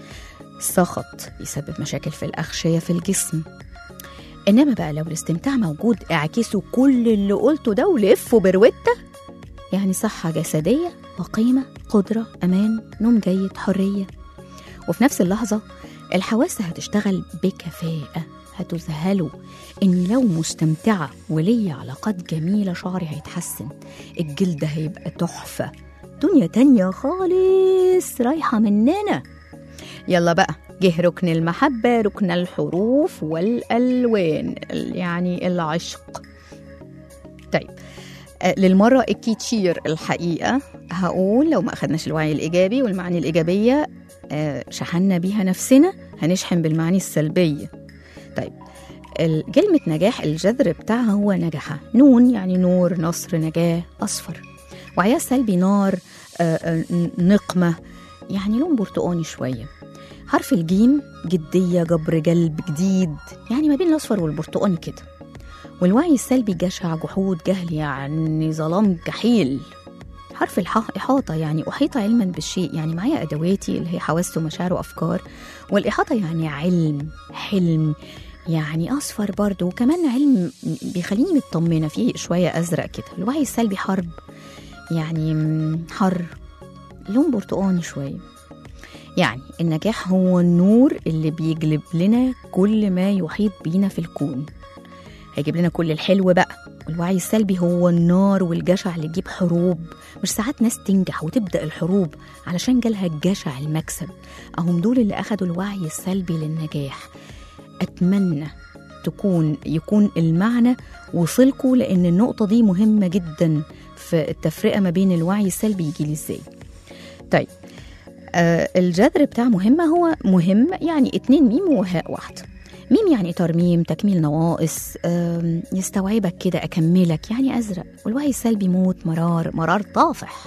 السخط يسبب مشاكل في الأغشية في الجسم إنما بقى لو الاستمتاع موجود اعكسوا كل اللي قلته ده ولفوا بروتة يعني صحة جسدية وقيمة قدرة أمان نوم جيد حرية وفي نفس اللحظة الحواس هتشتغل بكفاءة هتذهلوا إني لو مستمتعة وليا علاقات جميلة شعري هيتحسن الجلد هيبقى تحفة دنيا تانية خالص رايحة مننا يلا بقى جه ركن المحبة ركن الحروف والألوان يعني العشق طيب آه، للمرة الكتير الحقيقة هقول لو ما أخدناش الوعي الإيجابي والمعاني الإيجابية آه، شحنا بيها نفسنا هنشحن بالمعاني السلبية طيب ال- كلمة نجاح الجذر بتاعها هو نجحة نون يعني نور نصر نجاة أصفر وعيها السلبي نار آه، آه، ن- نقمة يعني لون برتقاني شوية حرف الجيم جدية جبر جلب جديد يعني ما بين الأصفر والبرتقاني كده والوعي السلبي جشع جحود جهل يعني ظلام جحيل حرف الحاء إحاطة يعني أحيط علما بالشيء يعني معايا أدواتي اللي هي حواس ومشاعر وأفكار والإحاطة يعني علم حلم يعني أصفر برضو وكمان علم بيخليني مطمنة فيه شوية أزرق كده الوعي السلبي حرب يعني م- حر لون برتقاني شوية يعني النجاح هو النور اللي بيجلب لنا كل ما يحيط بينا في الكون هيجيب لنا كل الحلو بقى والوعي السلبي هو النار والجشع اللي يجيب حروب مش ساعات ناس تنجح وتبدأ الحروب علشان جالها الجشع المكسب أهم دول اللي أخدوا الوعي السلبي للنجاح أتمنى تكون يكون المعنى وصلكوا لأن النقطة دي مهمة جدا في التفرقة ما بين الوعي السلبي يجي لي ازاي طيب آه الجذر بتاع مهمة هو مهم يعني اتنين ميم وهاء واحدة ميم يعني ترميم تكميل نواقص آم، يستوعبك كده أكملك يعني أزرق والوعي السلبي موت مرار مرار طافح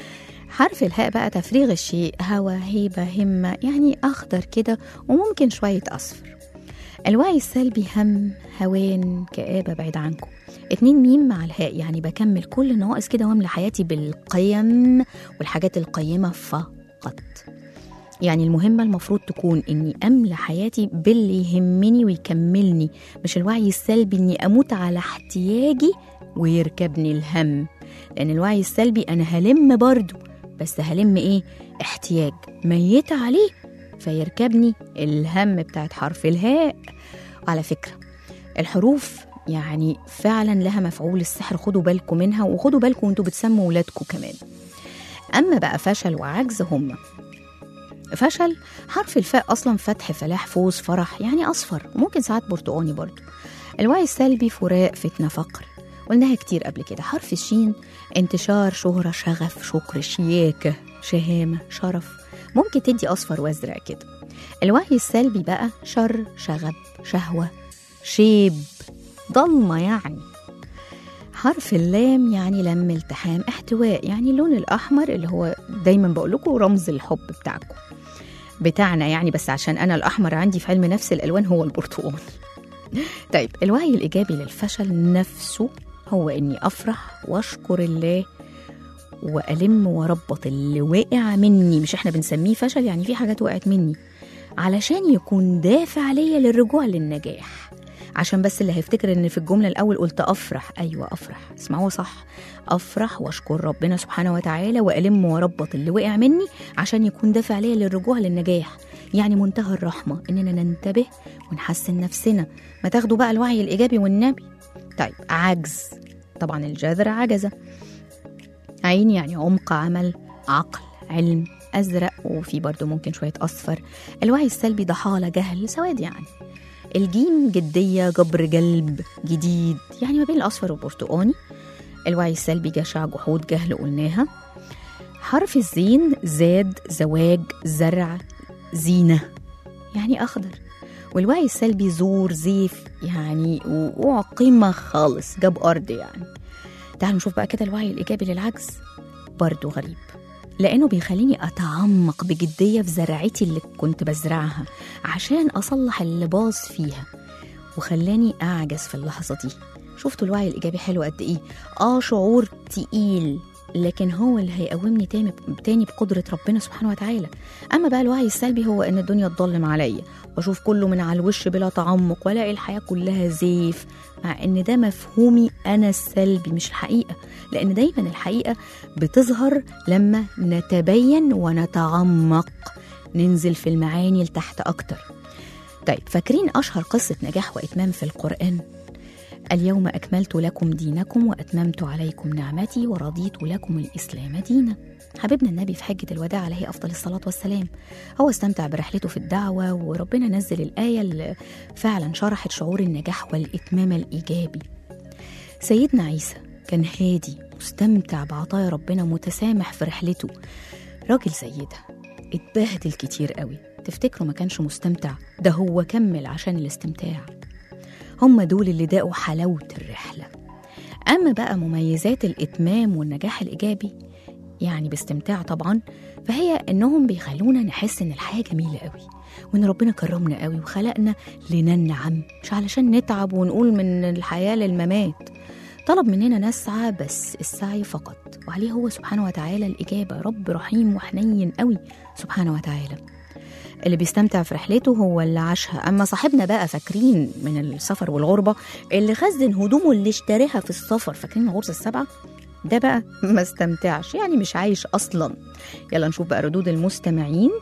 حرف الهاء بقى تفريغ الشيء هوى هيبة همة يعني أخضر كده وممكن شوية أصفر الوعي السلبي هم هوان كآبة بعيد عنكم اتنين ميم مع الهاء يعني بكمل كل النواقص كده واملى حياتي بالقيم والحاجات القيمة فقط يعني المهمة المفروض تكون إني أملى حياتي باللي يهمني ويكملني مش الوعي السلبي إني أموت على احتياجي ويركبني الهم لأن الوعي السلبي أنا هلم برضو بس هلم إيه احتياج ميت عليه فيركبني الهم بتاعت حرف الهاء على فكرة الحروف يعني فعلا لها مفعول السحر خدوا بالكم منها وخدوا بالكم وانتوا بتسموا ولادكم كمان أما بقى فشل وعجز هم فشل حرف الفاء أصلا فتح فلاح فوز فرح يعني أصفر وممكن ساعات برتقاني برضو الوعي السلبي فراق فتنة فقر قلناها كتير قبل كده حرف الشين انتشار شهرة شغف شكر شياكة شهامة شرف ممكن تدي أصفر وأزرق كده الوعي السلبي بقى شر شغب شهوة شيب ضلمة يعني حرف اللام يعني لم التحام احتواء يعني اللون الأحمر اللي هو دايما بقول لكم رمز الحب بتاعكم بتاعنا يعني بس عشان أنا الأحمر عندي في علم نفس الألوان هو البرتقال طيب الوعي الإيجابي للفشل نفسه هو إني أفرح وأشكر الله وألم وأربط اللي وقع مني مش إحنا بنسميه فشل يعني في حاجات وقعت مني علشان يكون دافع ليا للرجوع للنجاح عشان بس اللي هيفتكر ان في الجمله الاول قلت افرح ايوه افرح اسمعوا صح افرح واشكر ربنا سبحانه وتعالى والم واربط اللي وقع مني عشان يكون دافع ليا للرجوع للنجاح يعني منتهى الرحمه اننا ننتبه ونحسن نفسنا ما تاخدوا بقى الوعي الايجابي والنبي طيب عجز طبعا الجذر عجزه عين يعني عمق عمل عقل علم ازرق وفي برضه ممكن شويه اصفر الوعي السلبي ضحاله جهل سواد يعني الجيم جدية جبر جلب جديد يعني ما بين الأصفر والبرتقاني الوعي السلبي جشع جحود جهل قلناها حرف الزين زاد زواج زرع زينة يعني أخضر والوعي السلبي زور زيف يعني وقوع قيمة خالص جاب أرض يعني تعالوا نشوف بقى كده الوعي الإيجابي للعجز برضه غريب لأنه بيخليني أتعمق بجدية في زراعتي اللي كنت بزرعها عشان أصلح اللي باظ فيها وخلاني أعجز في اللحظة دي شفتوا الوعي الإيجابي حلو قد إيه آه شعور تقيل لكن هو اللي هيقومني تاني تاني بقدرة ربنا سبحانه وتعالى أما بقى الوعي السلبي هو إن الدنيا تضلم عليا وأشوف كله من على الوش بلا تعمق وألاقي الحياة كلها زيف مع إن ده مفهومي أنا السلبي مش الحقيقة لأن دايما الحقيقة بتظهر لما نتبين ونتعمق ننزل في المعاني لتحت أكتر طيب فاكرين أشهر قصة نجاح وإتمام في القرآن؟ اليوم أكملت لكم دينكم وأتممت عليكم نعمتي ورضيت لكم الإسلام دينا حبيبنا النبي في حجة الوداع عليه أفضل الصلاة والسلام هو استمتع برحلته في الدعوة وربنا نزل الآية اللي فعلا شرحت شعور النجاح والإتمام الإيجابي سيدنا عيسى كان هادي مستمتع بعطايا ربنا متسامح في رحلته راجل زي ده اتبهدل كتير قوي تفتكروا ما كانش مستمتع ده هو كمل عشان الاستمتاع هم دول اللي داقوا حلاوة الرحلة أما بقى مميزات الإتمام والنجاح الإيجابي يعني باستمتاع طبعا فهي إنهم بيخلونا نحس إن الحياة جميلة قوي وإن ربنا كرمنا قوي وخلقنا لننعم مش علشان نتعب ونقول من الحياة للممات طلب مننا نسعى بس السعي فقط وعليه هو سبحانه وتعالى الإجابة رب رحيم وحنين قوي سبحانه وتعالى اللي بيستمتع في رحلته هو اللي عاشها اما صاحبنا بقى فاكرين من السفر والغربه اللي خزن هدومه اللي اشتراها في السفر فاكرين الغرزه السبعه ده بقى ما استمتعش يعني مش عايش اصلا يلا نشوف بقى ردود المستمعين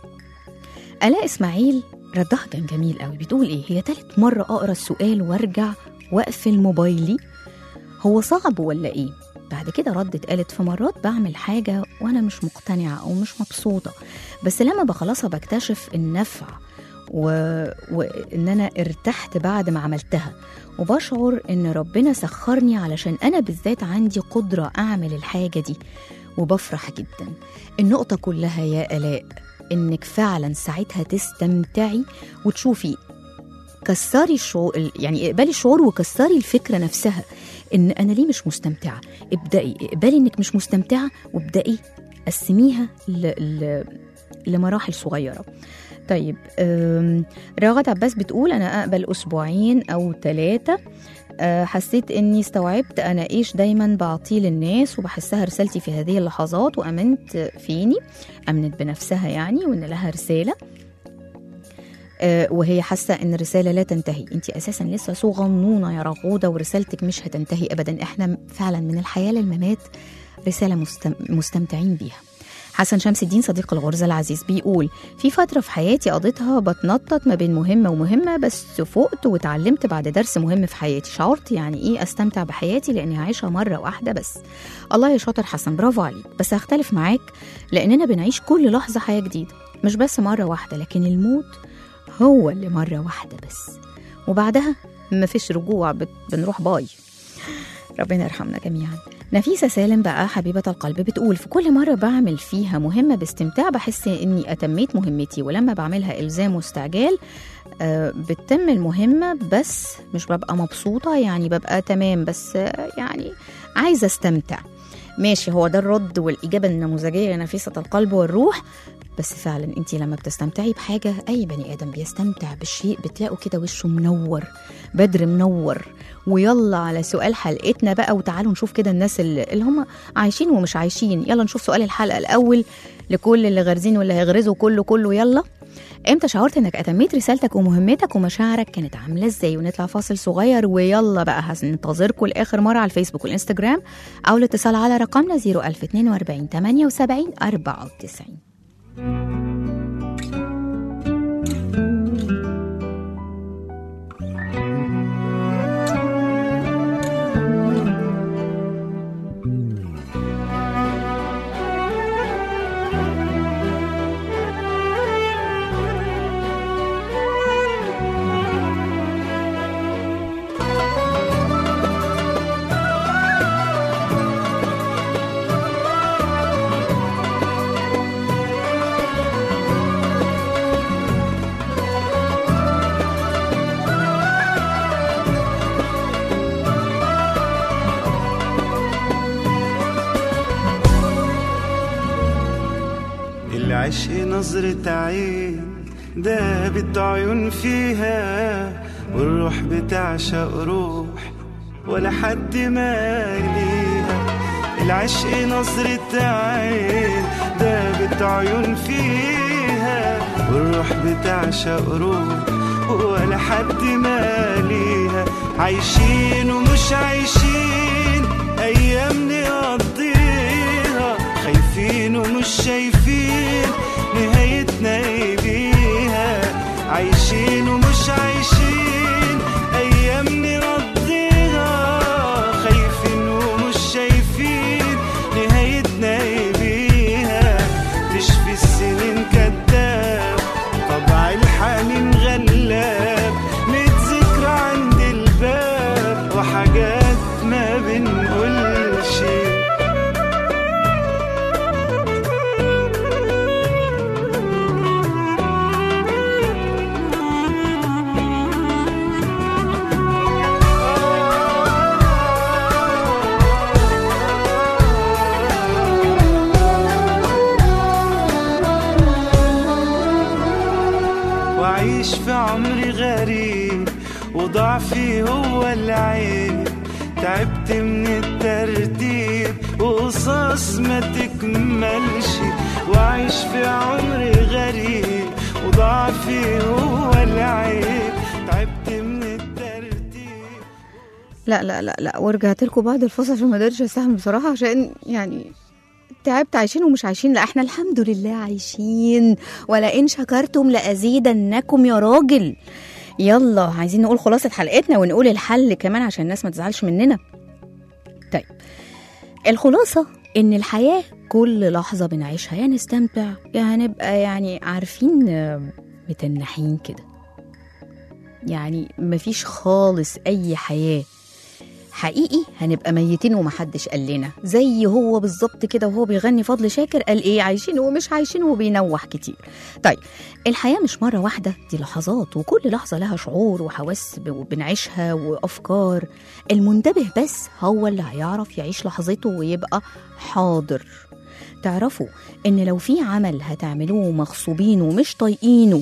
الاء اسماعيل ردها كان جميل قوي بتقول ايه هي تالت مره اقرا السؤال وارجع واقفل موبايلي هو صعب ولا ايه بعد كده ردت قالت في مرات بعمل حاجة وأنا مش مقتنعة أو مش مبسوطة بس لما بخلصها بكتشف النفع و... وإن أنا ارتحت بعد ما عملتها وبشعر إن ربنا سخرني علشان أنا بالذات عندي قدرة أعمل الحاجة دي وبفرح جدا النقطة كلها يا آلاء إنك فعلا ساعتها تستمتعي وتشوفي كسري الشعور يعني اقبلي الشعور وكسري الفكرة نفسها ان انا ليه مش مستمتعه ابدأي اقبلي انك مش مستمتعه وابدأي قسميها ل... ل... لمراحل صغيرة طيب أم، راغد عباس بتقول أنا أقبل أسبوعين أو ثلاثة آه، حسيت اني استوعبت انا ايش دايما بعطيه للناس وبحسها رسالتي في هذه اللحظات وامنت فيني امنت بنفسها يعني وان لها رساله آه، وهي حاسه ان الرساله لا تنتهي انت اساسا لسه صغنونه يا رغوده ورسالتك مش هتنتهي ابدا احنا فعلا من الحياه للممات رساله مستم... مستمتعين بيها حسن شمس الدين صديق الغرزة العزيز بيقول في فترة في حياتي قضيتها بتنطط ما بين مهمة ومهمة بس فقت واتعلمت بعد درس مهم في حياتي شعرت يعني ايه استمتع بحياتي لاني عايشة مرة واحدة بس الله يا شاطر حسن برافو عليك بس هختلف معاك لاننا بنعيش كل لحظة حياة جديدة مش بس مرة واحدة لكن الموت هو اللي مرة واحدة بس وبعدها مفيش رجوع بت- بنروح باي ربنا يرحمنا جميعا نفيسة سالم بقى حبيبة القلب بتقول في كل مرة بعمل فيها مهمة باستمتاع بحس إني أتميت مهمتي ولما بعملها إلزام واستعجال آه، بتتم المهمة بس مش ببقى مبسوطة يعني ببقى تمام بس آه، يعني عايزة استمتع ماشي هو ده الرد والإجابة النموذجية لنفيسة القلب والروح بس فعلا انت لما بتستمتعي بحاجة أي بني آدم بيستمتع بالشيء بتلاقوا كده وشه منور بدر منور ويلا على سؤال حلقتنا بقى وتعالوا نشوف كده الناس اللي, اللي هم عايشين ومش عايشين يلا نشوف سؤال الحلقة الأول لكل اللي غارزين واللي هيغرزوا كله كله يلا امتى شعرت انك اتميت رسالتك ومهمتك ومشاعرك كانت عامله ازاي ونطلع فاصل صغير ويلا بقى هننتظركم لاخر مره على الفيسبوك والانستجرام او الاتصال على رقمنا 01042 78 94 العشق نظرة عين دابت عيون فيها والروح بتعشق روح ولا حد ماليها العشق نظرة عين دابت عيون فيها والروح بتعشق روح ولا حد ماليها عايشين ومش عايشين أيام نقضيها خايفين ومش شايفين نهايتنا ايه بيها عايشين ومش عايشين ايام نقضيها خايفين ومش شايفين نهايتنا ايه بيها تشفي السنين كداب طبع الحنين غلاب ميت ذكرى عند الباب وحاجات ما بنقولش وأعيش في عمري غريب وضعفي هو العيب تعبت من الترتيب وقصص ما تكملش وأعيش في عمري غريب وضعفي هو العيب تعبت من الترتيب لا لا لا لا ورجعت لكم بعد الفصل عشان ما قدرتش استحمل بصراحه عشان يعني تعبت عايشين ومش عايشين لا احنا الحمد لله عايشين ولئن شكرتم لازيدنكم يا راجل يلا عايزين نقول خلاصه حلقتنا ونقول الحل كمان عشان الناس ما تزعلش مننا طيب الخلاصه ان الحياه كل لحظه بنعيشها يا نستمتع يا هنبقى يعني عارفين آه، متنحين كده يعني مفيش خالص اي حياه حقيقي هنبقى ميتين ومحدش قال لنا زي هو بالظبط كده وهو بيغني فضل شاكر قال ايه عايشين ومش عايشين وبينوح كتير طيب الحياة مش مرة واحدة دي لحظات وكل لحظة لها شعور وحواس ب- بنعيشها وأفكار المنتبه بس هو اللي هيعرف يعيش لحظته ويبقى حاضر تعرفوا ان لو في عمل هتعملوه مغصوبين ومش طايقينه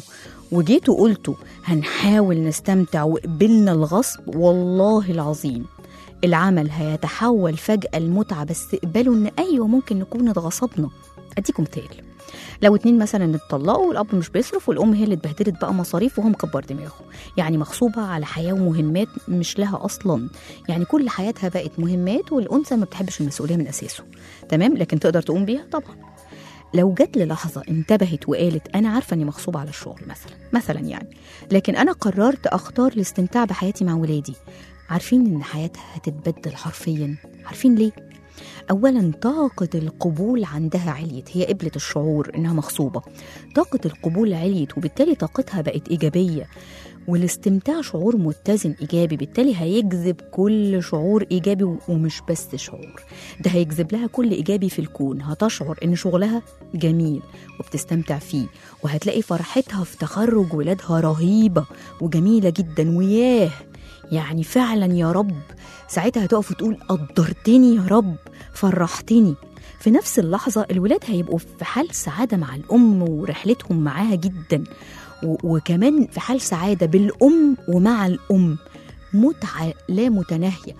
وجيتوا قلتوا هنحاول نستمتع وقبلنا الغصب والله العظيم العمل هيتحول فجأة لمتعة بس اقبلوا ان ايوه ممكن نكون اتغصبنا اديكم مثال لو اتنين مثلا اتطلقوا والاب مش بيصرف والام هي اللي اتبهدلت بقى مصاريف وهو مكبر دماغه يعني مغصوبه على حياه ومهمات مش لها اصلا يعني كل حياتها بقت مهمات والانثى ما بتحبش المسؤوليه من اساسه تمام لكن تقدر تقوم بيها طبعا لو جت للحظة انتبهت وقالت أنا عارفة إني مغصوبة على الشغل مثلا مثلا يعني لكن أنا قررت أختار الاستمتاع بحياتي مع ولادي عارفين إن حياتها هتتبدل حرفيا عارفين ليه؟ أولا طاقة القبول عندها عليت هي قبلت الشعور إنها مغصوبة طاقة القبول عليت وبالتالي طاقتها بقت إيجابية والاستمتاع شعور متزن إيجابي بالتالي هيجذب كل شعور إيجابي ومش بس شعور ده هيجذب لها كل إيجابي في الكون هتشعر إن شغلها جميل وبتستمتع فيه وهتلاقي فرحتها في تخرج ولادها رهيبة وجميلة جدا وياه يعني فعلا يا رب ساعتها هتقف وتقول قدرتني يا رب فرحتني في نفس اللحظة الولاد هيبقوا في حال سعادة مع الأم ورحلتهم معاها جدا و- وكمان في حال سعادة بالأم ومع الأم متعة لا متناهية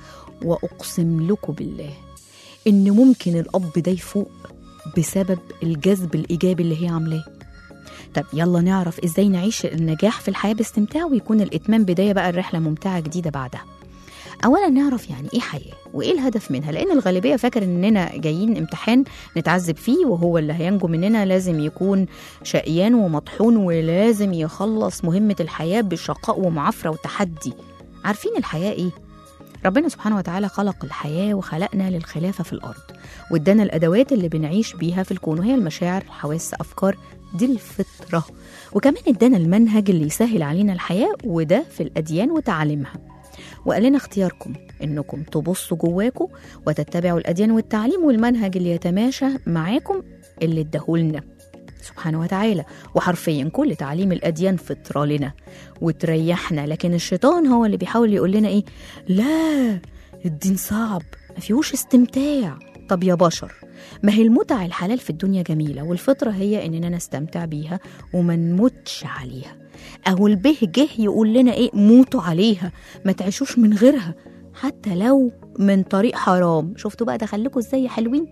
وأقسم لكم بالله إن ممكن الأب ده يفوق بسبب الجذب الإيجابي اللي هي عاملاه طب يلا نعرف ازاي نعيش النجاح في الحياة باستمتاع ويكون الإتمام بداية بقى الرحلة ممتعة جديدة بعدها أولا نعرف يعني إيه حياة وإيه الهدف منها لأن الغالبية فاكر إننا جايين امتحان نتعذب فيه وهو اللي هينجو مننا لازم يكون شقيان ومطحون ولازم يخلص مهمة الحياة بشقاء ومعافرة وتحدي عارفين الحياة إيه؟ ربنا سبحانه وتعالى خلق الحياة وخلقنا للخلافة في الأرض وادانا الأدوات اللي بنعيش بيها في الكون وهي المشاعر الحواس أفكار دي الفطرة وكمان ادانا المنهج اللي يسهل علينا الحياة وده في الأديان وتعاليمها وقال لنا اختياركم انكم تبصوا جواكم وتتبعوا الاديان والتعليم والمنهج اللي يتماشى معاكم اللي اداهولنا سبحانه وتعالى وحرفيا كل تعليم الاديان فطره لنا وتريحنا لكن الشيطان هو اللي بيحاول يقول لنا ايه لا الدين صعب ما فيهوش استمتاع طب يا بشر ما هي المتع الحلال في الدنيا جميله والفطره هي اننا نستمتع بيها وما نموتش عليها اهو البه جه يقول لنا ايه موتوا عليها ما تعيشوش من غيرها حتى لو من طريق حرام شفتوا بقى دخلكوا ازاي حلوين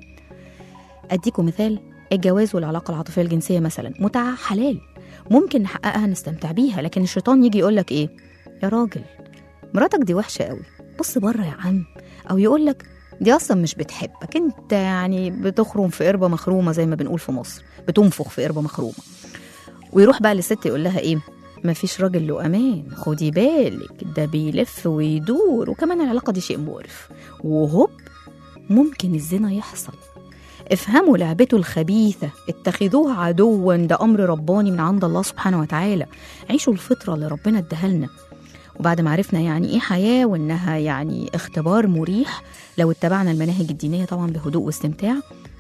اديكم مثال الجواز والعلاقه العاطفيه الجنسيه مثلا متعه حلال ممكن نحققها نستمتع بيها لكن الشيطان يجي يقول لك ايه يا راجل مراتك دي وحشه قوي بص بره يا عم او يقول لك دي اصلا مش بتحبك انت يعني بتخرم في قربه مخرومه زي ما بنقول في مصر بتنفخ في قربه مخرومه ويروح بقى للست يقول لها ايه مفيش راجل له امان خدي بالك ده بيلف ويدور وكمان العلاقه دي شيء مقرف وهوب ممكن الزنا يحصل افهموا لعبته الخبيثة اتخذوها عدوا ده أمر رباني من عند الله سبحانه وتعالى عيشوا الفطرة اللي ربنا اداها لنا وبعد ما عرفنا يعني ايه حياة وانها يعني اختبار مريح لو اتبعنا المناهج الدينية طبعا بهدوء واستمتاع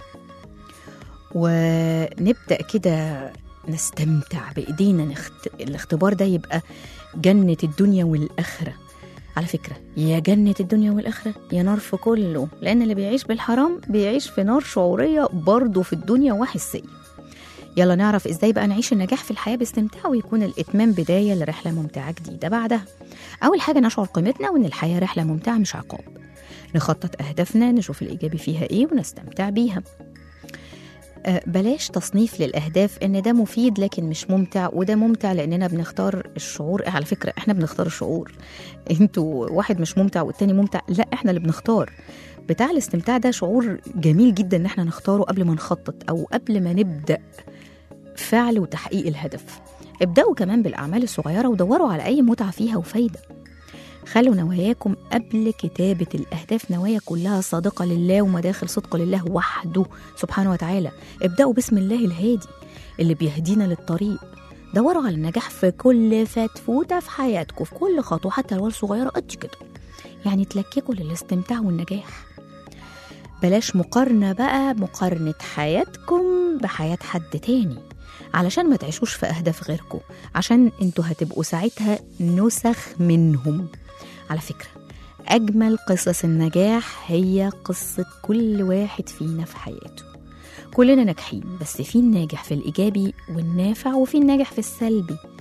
ونبدأ كده نستمتع بإيدينا نخت... الاختبار ده يبقى جنة الدنيا والآخرة على فكرة يا جنة الدنيا والآخرة يا نار في كله لأن اللي بيعيش بالحرام بيعيش في نار شعورية برضه في الدنيا وحسية يلا نعرف ازاي بقى نعيش النجاح في الحياة باستمتاع ويكون الإتمام بداية لرحلة ممتعة جديدة بعدها أول حاجة نشعر قيمتنا وإن الحياة رحلة ممتعة مش عقاب نخطط أهدافنا نشوف الإيجابي فيها إيه ونستمتع بيها آه، بلاش تصنيف للأهداف إن ده مفيد لكن مش ممتع وده ممتع لأننا بنختار الشعور على فكرة إحنا بنختار الشعور انتوا واحد مش ممتع والتاني ممتع لا إحنا اللي بنختار بتاع الاستمتاع ده شعور جميل جدا إن إحنا نختاره قبل ما نخطط أو قبل ما نبدأ فعل وتحقيق الهدف ابدأوا كمان بالأعمال الصغيرة ودوروا على أي متعة فيها وفايدة خلوا نواياكم قبل كتابة الأهداف نوايا كلها صادقة لله ومداخل صدق لله وحده سبحانه وتعالى ابدأوا بسم الله الهادي اللي بيهدينا للطريق دوروا على النجاح في كل فتفوتة في حياتكم في كل خطوة حتى لو صغيرة قد كده يعني تلككوا للاستمتاع والنجاح بلاش مقارنة بقى مقارنة حياتكم بحياة حد تاني علشان ما تعيشوش في أهداف غيركم عشان انتوا هتبقوا ساعتها نسخ منهم على فكرة أجمل قصص النجاح هي قصة كل واحد فينا في حياته كلنا ناجحين بس في الناجح في الإيجابي والنافع وفي الناجح في السلبي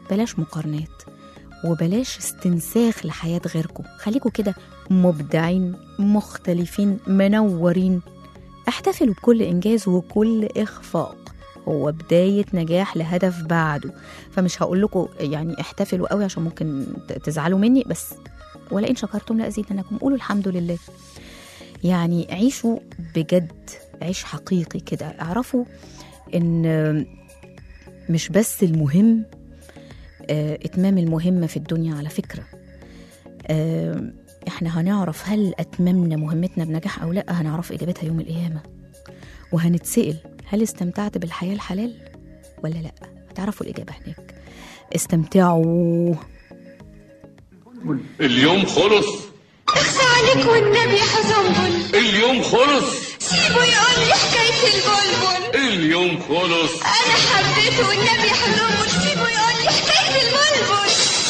بلاش مقارنات وبلاش استنساخ لحياة غيركم خليكوا كده مبدعين مختلفين منورين احتفلوا بكل إنجاز وكل إخفاق هو بداية نجاح لهدف بعده فمش هقول لكم يعني احتفلوا قوي عشان ممكن ت- تزعلوا مني بس ولئن شكرتم لأزيدنكم قولوا الحمد لله يعني عيشوا بجد عيش حقيقي كده اعرفوا ان مش بس المهم آه، اتمام المهمة في الدنيا على فكرة آه، احنا هنعرف هل اتممنا مهمتنا بنجاح او لا هنعرف اجابتها يوم القيامة وهنتسأل هل استمتعت بالحياة الحلال ولا لا هتعرفوا الإجابة هناك استمتعوا اليوم خلص اخفى عليك والنبي حزنبل اليوم خلص سيبه يقول لي حكاية البلبل اليوم خلص أنا حبيته والنبي حزنبل سيبه يقول لي حكاية البلبل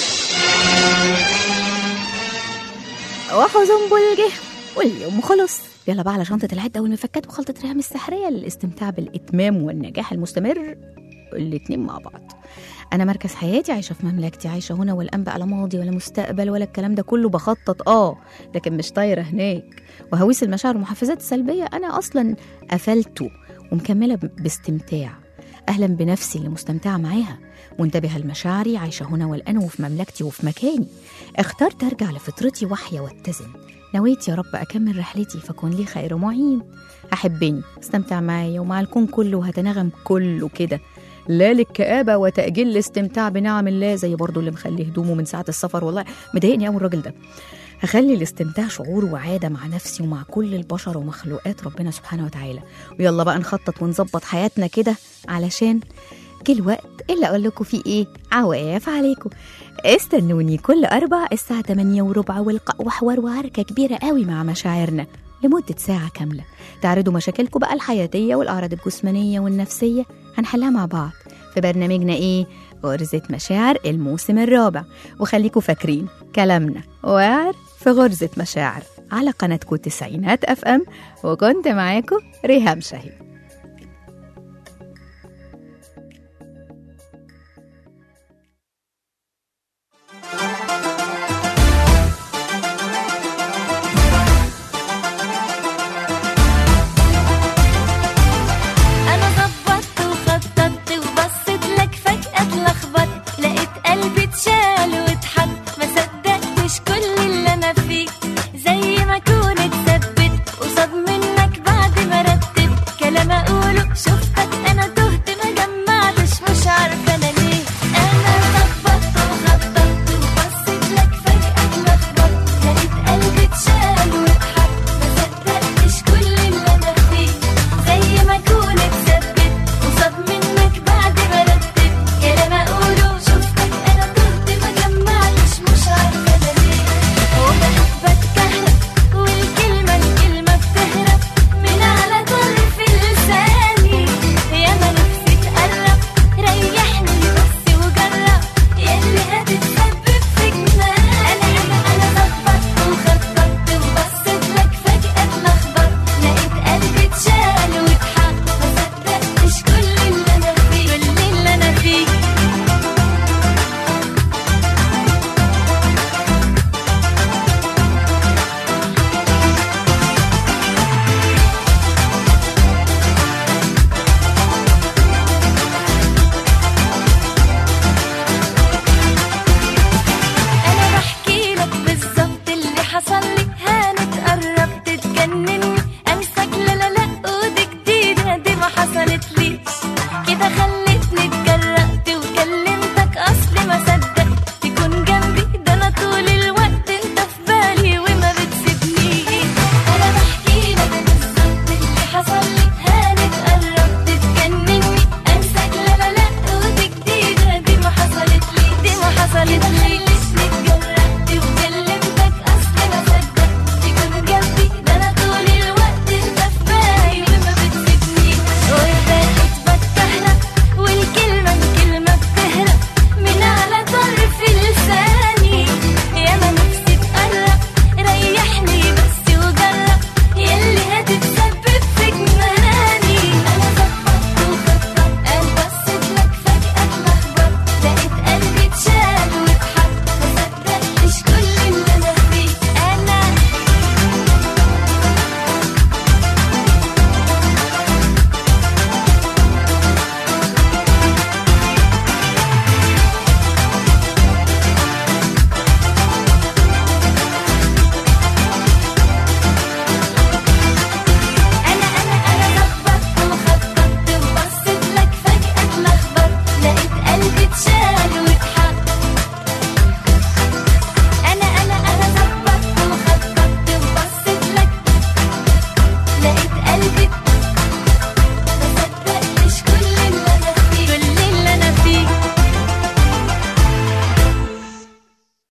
وحزنبل جه واليوم خلص يلا بقى على شنطة العدة والمفكات وخلطة ريهام السحرية للاستمتاع بالإتمام والنجاح المستمر الاتنين مع بعض أنا مركز حياتي عايشة في مملكتي عايشة هنا ولا أنبأ لا ماضي ولا مستقبل ولا الكلام ده كله بخطط آه لكن مش طايرة هناك وهويس المشاعر والمحفزات السلبية أنا أصلا قفلته ومكملة ب- باستمتاع أهلا بنفسي اللي مستمتعة معاها منتبهة لمشاعري عايشة هنا والآن وفي مملكتي وفي مكاني اخترت أرجع لفطرتي وحية واتزن نويت يا رب أكمل رحلتي فكن لي خير معين أحبني استمتع معايا ومع الكون كله هتنغم كله كده لا للكآبة وتأجيل الاستمتاع بنعم الله زي برضو اللي مخلي هدومه من ساعة السفر والله مضايقني قوي الراجل ده هخلي الاستمتاع شعور وعادة مع نفسي ومع كل البشر ومخلوقات ربنا سبحانه وتعالى ويلا بقى نخطط ونظبط حياتنا كده علشان جه الوقت اللي اقول لكم فيه ايه عواف عليكم استنوني كل اربع الساعه 8 وربع والقاء وحوار وعركه كبيره قوي مع مشاعرنا لمده ساعه كامله تعرضوا مشاكلكم بقى الحياتيه والاعراض الجسمانيه والنفسيه هنحلها مع بعض في برنامجنا ايه غرزة مشاعر الموسم الرابع وخليكم فاكرين كلامنا وعر في غرزة مشاعر على قناتكم تسعينات اف ام وكنت معاكم ريهام شهيد